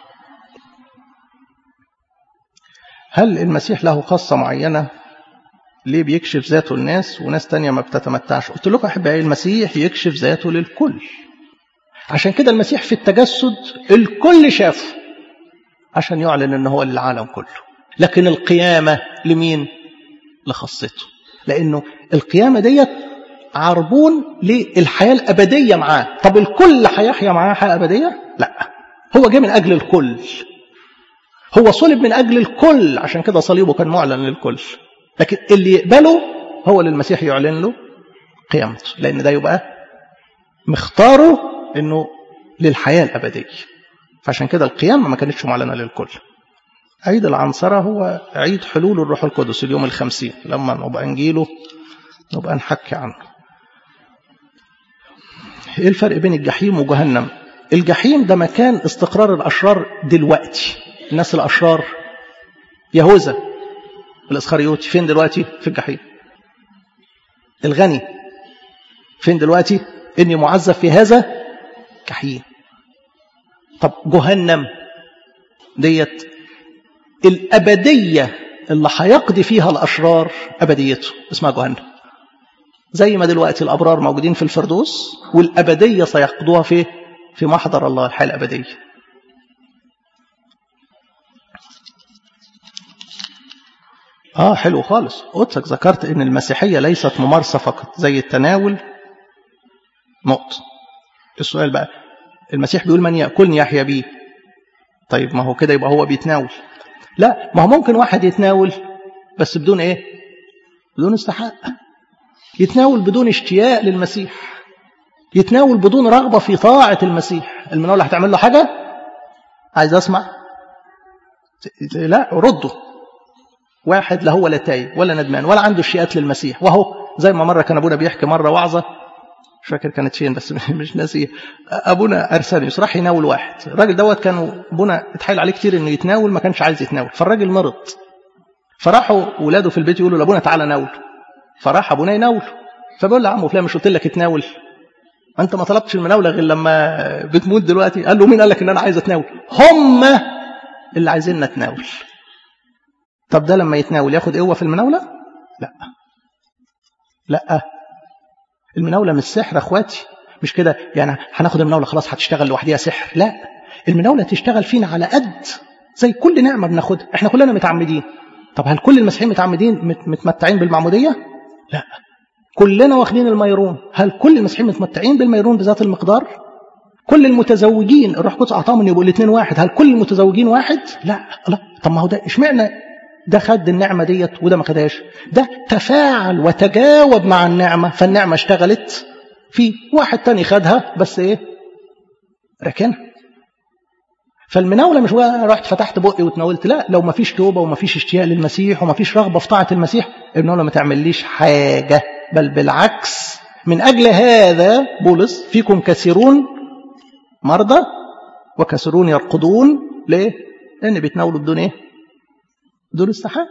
هل المسيح له خاصه معينه ليه بيكشف ذاته للناس وناس تانية ما بتتمتعش قلت لكم أحبائي المسيح يكشف ذاته للكل عشان كده المسيح في التجسد الكل شافه عشان يعلن ان هو للعالم كله لكن القيامة لمين لخاصته لانه القيامة ديت عربون للحياة الأبدية معاه طب الكل هيحيا معاه حياة أبدية لا هو جه من أجل الكل هو صلب من أجل الكل عشان كده صليبه كان معلن للكل لكن اللي يقبله هو اللي المسيح يعلن له قيامته لأن ده يبقى مختاره انه للحياة الأبدية فعشان كده القيامة ما كانتش معلنة للكل عيد العنصرة هو عيد حلول الروح القدس اليوم الخمسين لما نبقى نجيله نبقى نحكي عنه ايه الفرق بين الجحيم وجهنم الجحيم ده مكان استقرار الأشرار دلوقتي الناس الأشرار يهوذا الإسخريوطي فين دلوقتي في الجحيم الغني فين دلوقتي إني معذب في هذا جحيم طب جهنم ديت الأبدية اللي هيقضي فيها الأشرار أبديته اسمها جهنم زي ما دلوقتي الأبرار موجودين في الفردوس والأبدية سيقضوها في في محضر الله الحياة الأبدية آه حلو خالص قدسك ذكرت إن المسيحية ليست ممارسة فقط زي التناول نقطة السؤال بقى المسيح بيقول من يأكلني يحيا بيه طيب ما هو كده يبقى هو بيتناول لا ما هو ممكن واحد يتناول بس بدون ايه بدون استحقاق يتناول بدون اشتياق للمسيح يتناول بدون رغبة في طاعة المسيح المناولة هتعمل له حاجة عايز اسمع لا رده واحد لا هو لا تايه ولا ندمان ولا عنده اشتياقات للمسيح وهو زي ما مرة كان ابونا بيحكي مرة وعظة مش فاكر كانت فين بس مش ناسي ابونا ارسانيوس راح يناول واحد الراجل دوت كان ابونا اتحايل عليه كتير انه يتناول ما كانش عايز يتناول فالراجل مرض فراحوا ولاده في البيت يقولوا لابونا تعالى ناول فراح ابونا يناول فبيقول له يا عم فلان مش قلت لك اتناول ما انت ما طلبتش المناوله غير لما بتموت دلوقتي قال له مين قال لك ان انا عايز اتناول هم اللي عايزين نتناول طب ده لما يتناول ياخد قوه في المناوله لا لا المناولة مش سحر اخواتي مش كده يعني هناخد المناولة خلاص هتشتغل لوحديها سحر لا المناولة تشتغل فينا على قد زي كل نعمة بناخدها احنا كلنا متعمدين طب هل كل المسيحيين متعمدين متمتعين بالمعمودية لا كلنا واخدين الميرون هل كل المسيحيين متمتعين بالميرون بذات المقدار كل المتزوجين الروح القدس اعطاهم ان يبقوا الاثنين واحد هل كل المتزوجين واحد لا لا طب ما هو ده اشمعنى ده خد النعمة ديت وده ما خدهاش ده تفاعل وتجاوب مع النعمة فالنعمة اشتغلت في واحد تاني خدها بس ايه ركنها فالمناولة مش رحت فتحت بقي وتناولت لا لو ما فيش توبة وما فيش اشتياق للمسيح وما فيش رغبة في طاعة المسيح المناولة ما تعمليش حاجة بل بالعكس من أجل هذا بولس فيكم كثيرون مرضى وكثيرون يرقدون ليه؟ لأن بيتناولوا بدون إيه؟ بدون استحاب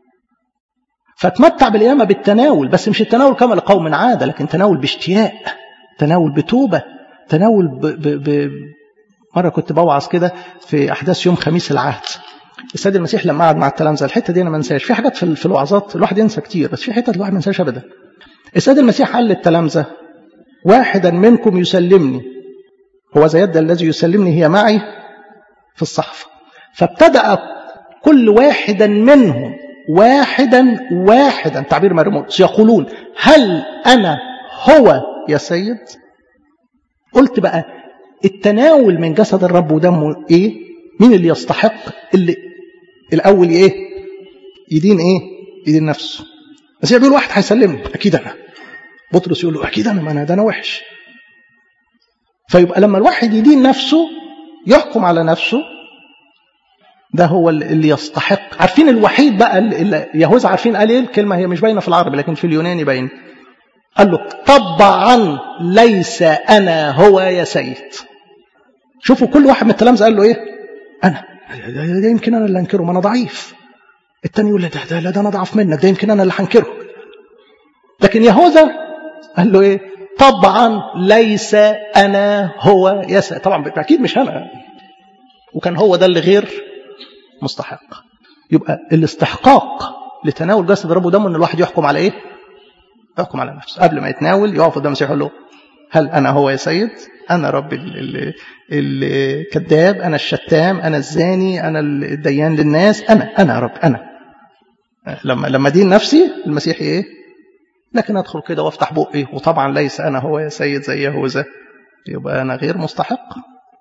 فتمتع بالقيامة بالتناول بس مش التناول كما لقوم عادة لكن تناول باشتياق تناول بتوبة تناول ب... ب... ب... مرة كنت بوعظ كده في أحداث يوم خميس العهد السيد المسيح لما قعد مع التلامذة الحتة دي أنا ما انساش في حاجات في, في الوعظات الواحد ينسى كتير بس في حتة الواحد ما ينساش أبدا السيد المسيح قال للتلامذة واحدا منكم يسلمني هو زي يد الذي يسلمني هي معي في الصحفة فابتدأ كل واحدا منهم واحدا واحدا تعبير مرموز يقولون هل أنا هو يا سيد قلت بقى التناول من جسد الرب ودمه ايه مين اللي يستحق اللي الاول ايه يدين ايه يدين نفسه بس بيقول واحد هيسلمني اكيد انا بطرس يقول له اكيد انا ما انا ده انا وحش فيبقى لما الواحد يدين نفسه يحكم على نفسه ده هو اللي يستحق عارفين الوحيد بقى اللي يهوذا عارفين قال ايه الكلمه هي مش باينه في العربي لكن في اليوناني باين قال له طبعا ليس انا هو يا سيد شوفوا كل واحد من التلامذه قال له ايه انا ده يمكن انا اللي انكره ما انا ضعيف التاني يقول له ده ده, ده انا اضعف منك ده يمكن انا اللي هنكره لكن يهوذا قال له ايه طبعا ليس انا هو يا سيد طبعا اكيد مش انا وكان هو ده اللي غير مستحق يبقى الاستحقاق لتناول جسد رب ودمه ان الواحد يحكم على ايه يحكم على نفسه قبل ما يتناول يقف قدام المسيح يقول له هل انا هو يا سيد انا رب الكذاب انا الشتام انا الزاني انا الديان للناس انا انا يا رب انا لما لما دين نفسي المسيح ايه لكن ادخل كده وافتح بقي وطبعا ليس انا هو يا سيد زي يهوذا يبقى انا غير مستحق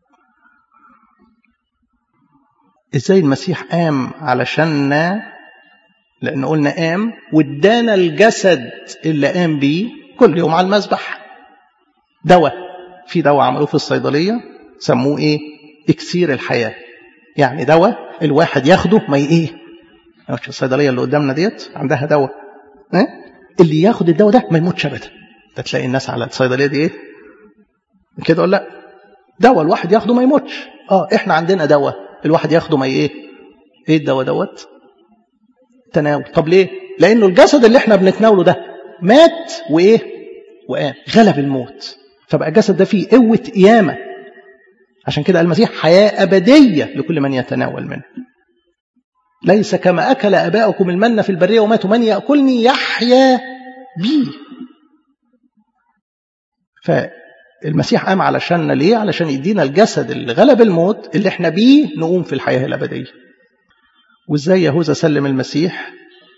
ازاي المسيح قام علشاننا لان قلنا قام وادانا الجسد اللي قام بيه كل يوم على المذبح دواء في دواء عملوه في الصيدليه سموه ايه اكسير الحياه يعني دواء الواحد ياخده ما ايه الصيدليه اللي قدامنا ديت عندها دواء اه؟ اللي ياخد الدواء ده ما يموتش ابدا ده تلاقي الناس على الصيدليه دي ايه كده ولا لا دواء الواحد ياخده ما يموتش اه احنا عندنا دواء الواحد ياخده ما ايه ايه الدواء دوت تناول طب ليه لانه الجسد اللي احنا بنتناوله ده مات وايه وقام غلب الموت فبقى الجسد ده فيه قوه قيامه عشان كده المسيح حياه ابديه لكل من يتناول منه ليس كما اكل اباؤكم المن في البريه وماتوا من ياكلني يحيا بي فالمسيح قام علشاننا ليه علشان يدينا الجسد اللي غلب الموت اللي احنا بيه نقوم في الحياه الابديه وازاي يهوذا سلم المسيح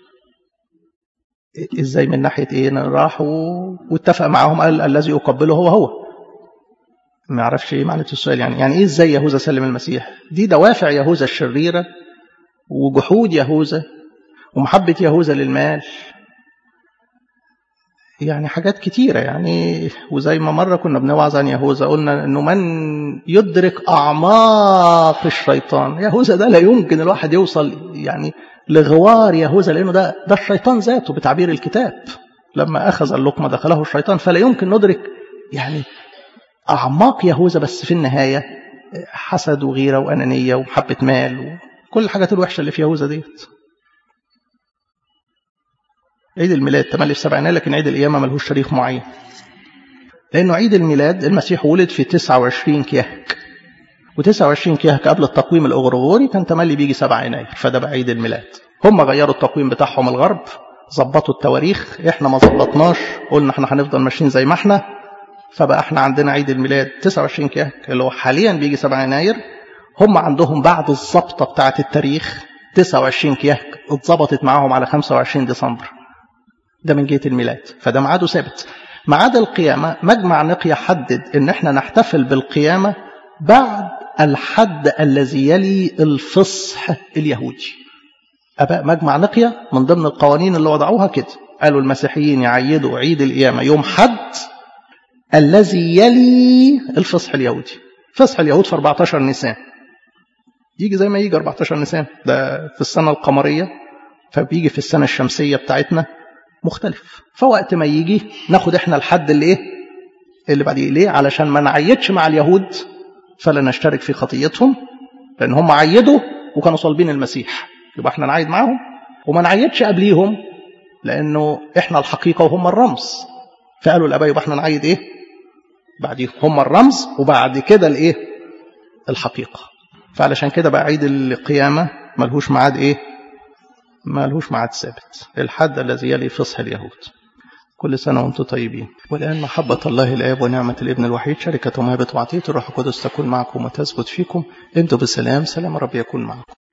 ازاي من ناحيه ايه راح واتفق معاهم قال الذي اقبله هو هو ما يعرفش ايه معنى السؤال يعني يعني ايه ازاي يهوذا سلم المسيح دي دوافع يهوذا الشريره وجحود يهوذا ومحبه يهوذا للمال يعني حاجات كتيرة يعني وزي ما مرة كنا بنوعظ عن يهوذا قلنا انه من يدرك اعماق الشيطان يهوذا ده لا يمكن الواحد يوصل يعني لغوار يهوذا لانه ده ده الشيطان ذاته بتعبير الكتاب لما اخذ اللقمة دخله الشيطان فلا يمكن ندرك يعني اعماق يهوذا بس في النهاية حسد وغيرة وانانية ومحبة مال وكل الحاجات الوحشة اللي في يهوذا ديت عيد الميلاد تملي في سبع لكن عيد القيامة ملهوش تاريخ معين لأنه عيد الميلاد المسيح ولد في 29 كيهك و29 كيهك قبل التقويم الأغرغوري كان تملي بيجي 7 يناير فده بقى عيد الميلاد هم غيروا التقويم بتاعهم الغرب ظبطوا التواريخ احنا ما ظبطناش قلنا احنا هنفضل ماشيين زي ما احنا فبقى احنا عندنا عيد الميلاد 29 كيهك اللي هو حاليا بيجي 7 يناير هم عندهم بعد الظبطة بتاعة التاريخ 29 كيهك اتظبطت معاهم على 25 ديسمبر ده من جهة الميلاد فده ميعاده ثابت ميعاد القيامة مجمع نقية حدد ان احنا نحتفل بالقيامة بعد الحد الذي يلي الفصح اليهودي أباء مجمع نقية من ضمن القوانين اللي وضعوها كده قالوا المسيحيين يعيدوا عيد القيامة يوم حد الذي يلي الفصح اليهودي فصح اليهود في 14 نيسان يجي زي ما يجي 14 نيسان ده في السنة القمرية فبيجي في السنة الشمسية بتاعتنا مختلف فوقت ما يجي ناخد احنا الحد اللي ايه اللي بعديه ليه علشان ما نعيدش مع اليهود فلا نشترك في خطيتهم لان هم عيدوا وكانوا صالبين المسيح يبقى احنا نعيد معاهم وما نعيدش قبليهم لانه احنا الحقيقه وهم الرمز فقالوا الاباء يبقى احنا نعيد ايه بعديهم هم الرمز وبعد كده الايه الحقيقه فعلشان كده بقى عيد القيامه ملهوش ميعاد ايه ملهوش ميعاد ثابت الحد الذي يلي فصح اليهود كل سنة وأنتم طيبين والآن محبة الله الآب ونعمة الابن الوحيد شركة ومهبة وعطية الروح القدس تكون معكم وتثبت فيكم انتم بسلام سلام رب يكون معكم